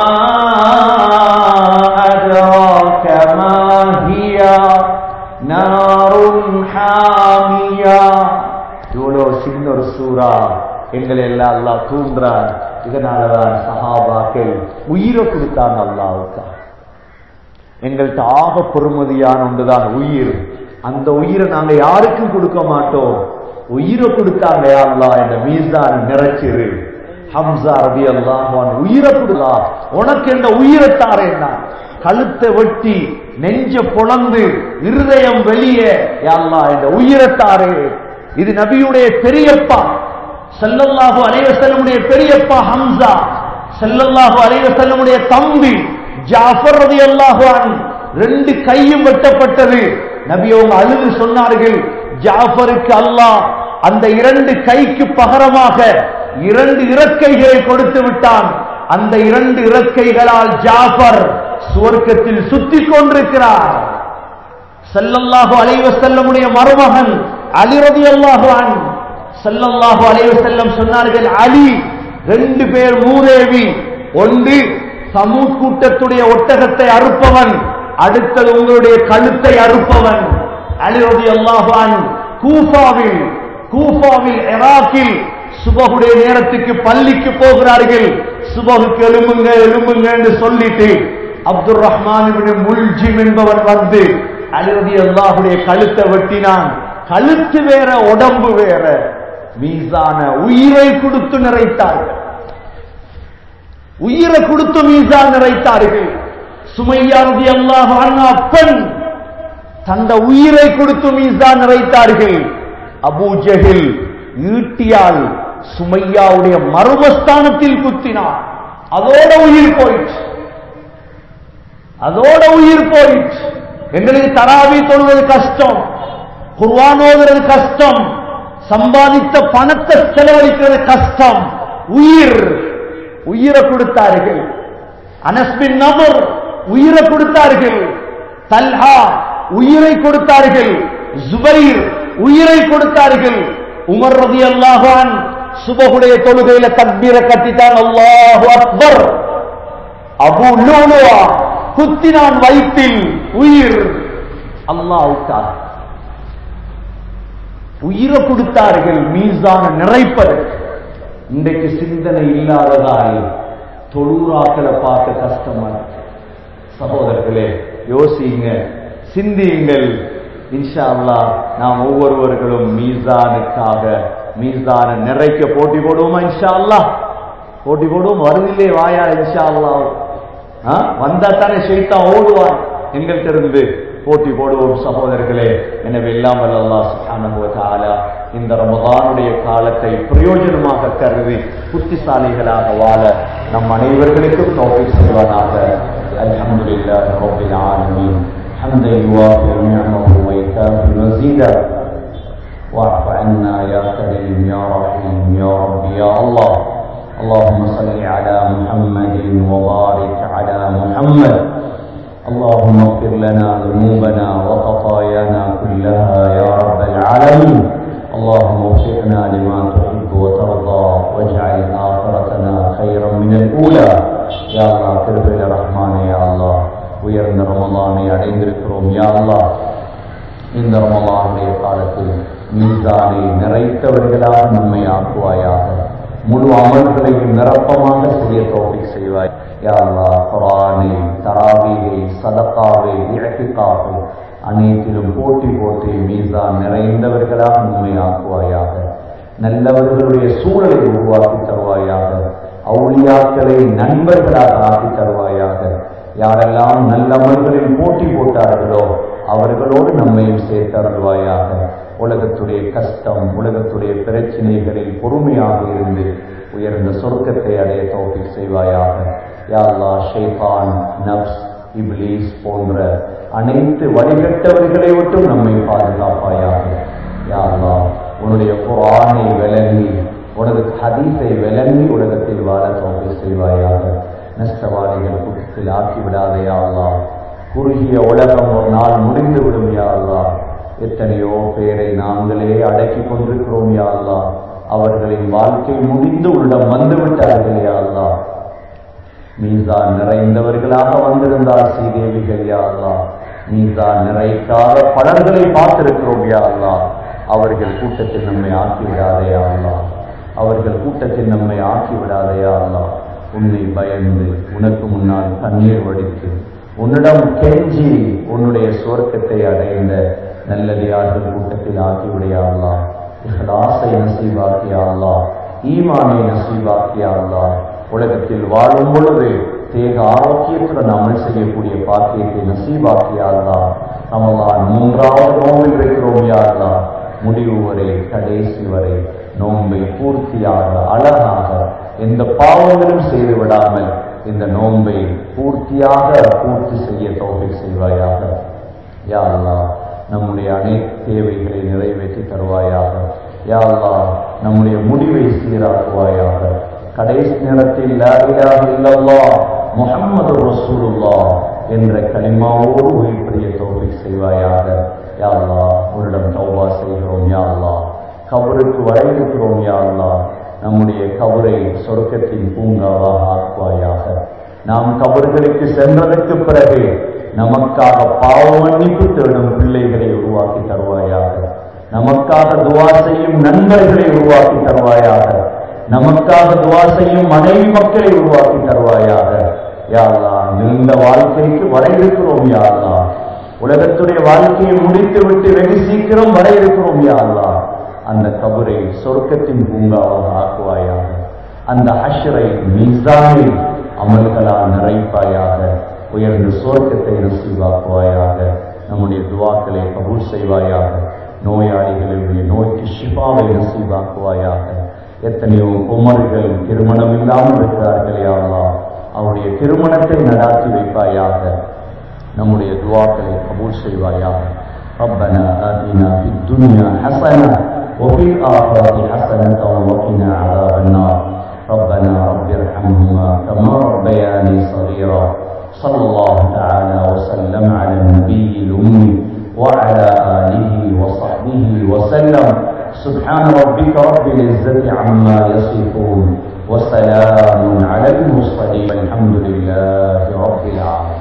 أدراك ما هي نار حامية இவ்வளோ சின்ன ஒரு சூறா எங்களை எல்லாம் அல்லாஹ் தூண்டுறான் இதனாலதான் சஹாபாக்கள் உயிரை கொடுத்தாங்க அல்லாவுக்கா எங்கள்கிட்ட ஆக பொறுமதியான ஒன்றுதான் உயிர் அந்த உயிரை நாங்க யாருக்கும் கொடுக்க மாட்டோம் உயிரை கொடுத்தாங்க யா அல்லாஹ் என்ற மீசான நிறைச்சிரு ஹம்சா ரபி அல்லாஹ் உயிரை கொடுலா உனக்கு என்ற உயிரை தாரேன்னா கழுத்தை வெட்டி நெஞ்ச பொளந்து இருதயம் வெளியே யா அல்லாஹ் என்ற உயிரை தாரே இது நபியுடைய பெரியப்பா செல்லல்லாஹு அலைவசல்லமுடைய பெரியப்பா ஹம்சா செல்லல்லாஹு அலைவசல்லமுடைய தம்பி ஜாஃபர் ரதி அல்லாஹு ரெண்டு கையும் வெட்டப்பட்டது நபி அவங்க அழுது சொன்னார்கள் ஜாஃபருக்கு அல்லாஹ் அந்த இரண்டு கைக்கு பகரமாக இரண்டு இறக்கைகளை கொடுத்து விட்டான் அந்த இரண்டு இறக்கைகளால் ஜாஃபர் சுவர்க்கத்தில் சுத்தி கொண்டிருக்கிறார் செல்லல்லாஹு அலைவசல்லமுடைய மருமகன் அலி ரதி அல்லாஹு செல்லல்லாஹு அலைவசல்லம் சொன்னார்கள் அலி ரெண்டு பேர் மூதேவி ஒன்று சமூ கூட்டத்துடைய ஒட்டகத்தை அறுப்பவன் அடுத்தது உங்களுடைய கழுத்தை அறுப்பவன் அலி ரதி அல்லாஹான் கூஃபாவில் கூஃபாவில் எராக்கில் சுபகுடைய நேரத்துக்கு பள்ளிக்கு போகிறார்கள் சுபகுக்கு எலும்புங்க எலும்புங்க என்று சொல்லிட்டு அப்துல் ரஹ்மான் முல்ஜிம் என்பவன் வந்து அலிரதி அல்லாஹுடைய கழுத்தை வெட்டினான் கழுத்து வேற உடம்பு வேற மீசான உயிரை கொடுத்து நிறைத்தார்கள் உயிரை கொடுத்து மீசா நிறைத்தார்கள் சுமையாரதி அல்லாஹ் அப்பன் தந்த உயிரை கொடுத்து மீசா நிறைத்தார்கள் அபூஜகில் ஈட்டியால் சுமையாவுடைய மர்மஸ்தானத்தில் குத்தினார் அதோட உயிர் போயிற்று அதோட உயிர் போயிற்று எங்களுக்கு தராவி தொழுவது கஷ்டம் குர்வான் ஓதுறது கஷ்டம் சம்பாதித்த பணத்தை செலவழிக்கிறது கஷ்டம் உயிர் உயிரை கொடுத்தார்கள் அனஸ்பின் நபர் உயிரை கொடுத்தார்கள் தல்ஹா உயிரை கொடுத்தார்கள் ஜுபைர் உயிரை கொடுத்தார்கள் உமர் ரதி அல்லாஹான் சுபகுடைய தொழுகையில தக்பீர கட்டித்தான் அல்லாஹு அக்பர் அபு லூலுவா குத்தினான் வயிற்றில் உயிர் அல்லாவுக்காக உயிரை கொடுத்தார்கள் மீசான நிறைப்பதற்கு இன்றைக்கு சிந்தனை இல்லாததால் தொழுறாக்களை பார்க்க கஷ்டமா இருக்கு. சகோதரர்களே யோசிங்க சிந்தியுங்கள் இன்ஷா அல்லாஹ் நாம் ஒவ்வொருவர்களும் மீசானுக்காக மீசான நிறைக்க போட்டி போடுவோமா இன்ஷா அல்லாஹ் போட்டி போடுவோம் வருதில்லே வாயா இன்ஷா அல்லாஹ் ஆ? வந்தா தானே ஷைத்தான் ஓடுவான் எங்கள்கிட்ட இருந்து போட்டி போடுவோம் சகோதரர்களே எனவே எல்லாம் வல்ல அல்லாஹ் சுப்ஹானஹு வ தஆலா இந்த ரமதானுடைய காலத்தை பிரயோஜனமாக கருதி புத்திசாலிகளாக வாழ நம் அனைவர்களுக்கும் தௌஃபீக் செய்வானாக அல்ஹம்துலில்லாஹி ரப்பில் ஆலமீன் حمدا يوافي نعمه ويكافي مزيدا واعف عنا يا كريم يا رحيم يا رب يا الله اللهم صل على محمد وبارك على محمد اللهم اغفر لنا ذنوبنا وخطايانا كلها يا رب العالمين اللهم وفقنا لما تحب وترضى واجعل آخرتنا خيرا من الأولى يا الله كرب الرحمن يا الله உயர்ந்த ரமலானை அடைந்திருக்கிறோம் யா அல்லாஹ் இந்த ரமலானுடைய காலத்தில் மீசானை நிறைத்தவர்களாக நம்மை ஆக்குவாயாக முழு அமல்களையும் நிரப்பமாக செய்ய தோப்பிக் செய்வாய் யா அல்லாஹ் குரானை தராவீகை சதக்காவை இழக்கிக்காவை அனைத்திலும் போட்டி போட்டி மீசான் நிறைந்தவர்களாக நம்மை ஆக்குவாயாக நல்லவர்களுடைய சூழலை உருவாக்கி தருவாயாக அவுளியாக்களை நண்பர்களாக ஆக்கி தருவாயாக யாரெல்லாம் நல்லவர்களில் போட்டி போட்டார்களோ அவர்களோடு நம்மையும் சேர்த்தருள்வாயாக உலகத்துடைய கஷ்டம் உலகத்துடைய பிரச்சனைகளில் பொறுமையாக இருந்து உயர்ந்த சொர்க்கத்தை அடைய தோப்பி செய்வாயாக யா அல்லாஹ் ஷைத்தான் நப்ஸ் இப்லீஸ் போன்ற அனைத்து வழிகட்டவர்களை விட்டும் நம்மை பாதுகாப்பாயாக யா அல்லாஹ் உன்னுடைய குரானை விளங்கி உனது ஹதீஸை விளங்கி உலகத்தில் வாழ தோப்பி செய்வாயாக நஷ்டவாதிகள் கூட்டத்தில் ஆக்கி விடாதையா அல்லா குறுகிய உலகம் ஒரு நாள் முடிந்து விடும் யா அல்லா எத்தனையோ பேரை நாங்களே அடக்கி கொண்டிருக்கிறோம் யா அல்லா அவர்களின் வாழ்க்கை முடிந்து உள்ளம் வந்து விட்டார்கள் யா அல்லா மீசான் நிறைந்தவர்களாக வந்திருந்தார் ஸ்ரீதேவிகள் யா அல்லா மீசான் நிறைக்காத பலர்களை பார்த்திருக்கிறோம் யா அல்லா அவர்கள் கூட்டத்தில் நம்மை ஆக்கி விடாதையா அல்லா அவர்கள் கூட்டத்தில் நம்மை ஆக்கி விடாதையா அல்லா உன்னை பயந்து உனக்கு முன்னால் கண்ணீர் வடித்து உன்னிடம் கெஞ்சி உன்னுடைய சுவர்க்கத்தை அடைந்த நல்லடியார்கள் கூட்டத்தில் ஆக்கிவிடையா அல்லா இஹ்லாஸை நசீபாக்கியா அல்லா ஈமானை நசீபாக்கியா அல்லா உலகத்தில் வாழும் பொழுது தேக ஆரோக்கியத்துடன் அமல் செய்யக்கூடிய பாக்கியத்தை நசீபாக்கியா அல்லா ரமலான் மூன்றாவது நோம்பில் இருக்கிறோம் யா அல்லா முடிவு வரை கடைசி வரை நோன்பை பூர்த்தியாக அழகாக எந்த பாவங்களும் செய்து விடாமல் இந்த நோன்பை பூர்த்தியாக பூர்த்தி செய்ய தோல்வி செய்வாயாக யா அல்லா நம்முடைய அனைத்து தேவைகளை நிறைவேற்றி தருவாயாக யா அல்லா நம்முடைய முடிவை சீராக்குவாயாக கடைசி நேரத்தில் லா இலாஹ இல்லல்லாஹ் முஹம்மது ரசூலுல்லாஹ் என்ற கலிமாவோடு உயிர்ப்பிரிய தோல்வி செய்வாயாக யா அல்லா உன்னிடம் தௌபா செய்கிறோம் யா அல்லா கபருக்கு வரையிருக்கிறோம் யா அல்லா நம்முடைய கபரை சொர்க்கத்தின் பூங்காவாக ஆக்குவாயாக நாம் கபர்களுக்கு சென்றதற்கு பிறகு நமக்காக பாவ மன்னிப்பு தேடும் பிள்ளைகளை உருவாக்கி தருவாயாக நமக்காக துவா செய்யும் நண்பர்களை உருவாக்கி தருவாயாக நமக்காக துவா செய்யும் மனைவி மக்களை உருவாக்கி தருவாயாக யாழ்லா நீண்ட வாழ்க்கைக்கு வர இருக்கிறோம் யாழ்லா உலகத்துடைய வாழ்க்கையை முடித்து விட்டு வெகு சீக்கிரம் வர இருக்கிறோம் யாழ்லா அந்த கபரை சொர்க்கத்தின் பூங்காவாக ஆக்குவாயாக அந்த ஹஷரை மீசானை அமல்களால் நிறைப்பாயாக உயர்ந்த சொர்க்கத்தை நசீவாக்குவாயாக நம்முடைய துவாக்களை கபூல் செய்வாயாக நோயாளிகளுடைய நோய்க்கு ஷிஃபாவை நசீவாக்குவாயாக எத்தனையோ குமர்கள் திருமணம் இல்லாமல் இருக்கிறார்கள் யாவா அவருடைய திருமணத்தை நடாத்தி வைப்பாயாக நம்முடைய துவாக்களை கபூல் செய்வாயாக ربنا آتنا في الدنيا حسنة وفي الآخرة حسنة وقنا عذاب النار ربنا رب ارحمهما كما ربياني صغيرا صلى الله تعالى وسلم على النبي الأمي وعلى آله وصحبه وسلم سبحان ربك رب العزة عما يصفون وسلام على المرسلين والحمد لله رب العالمين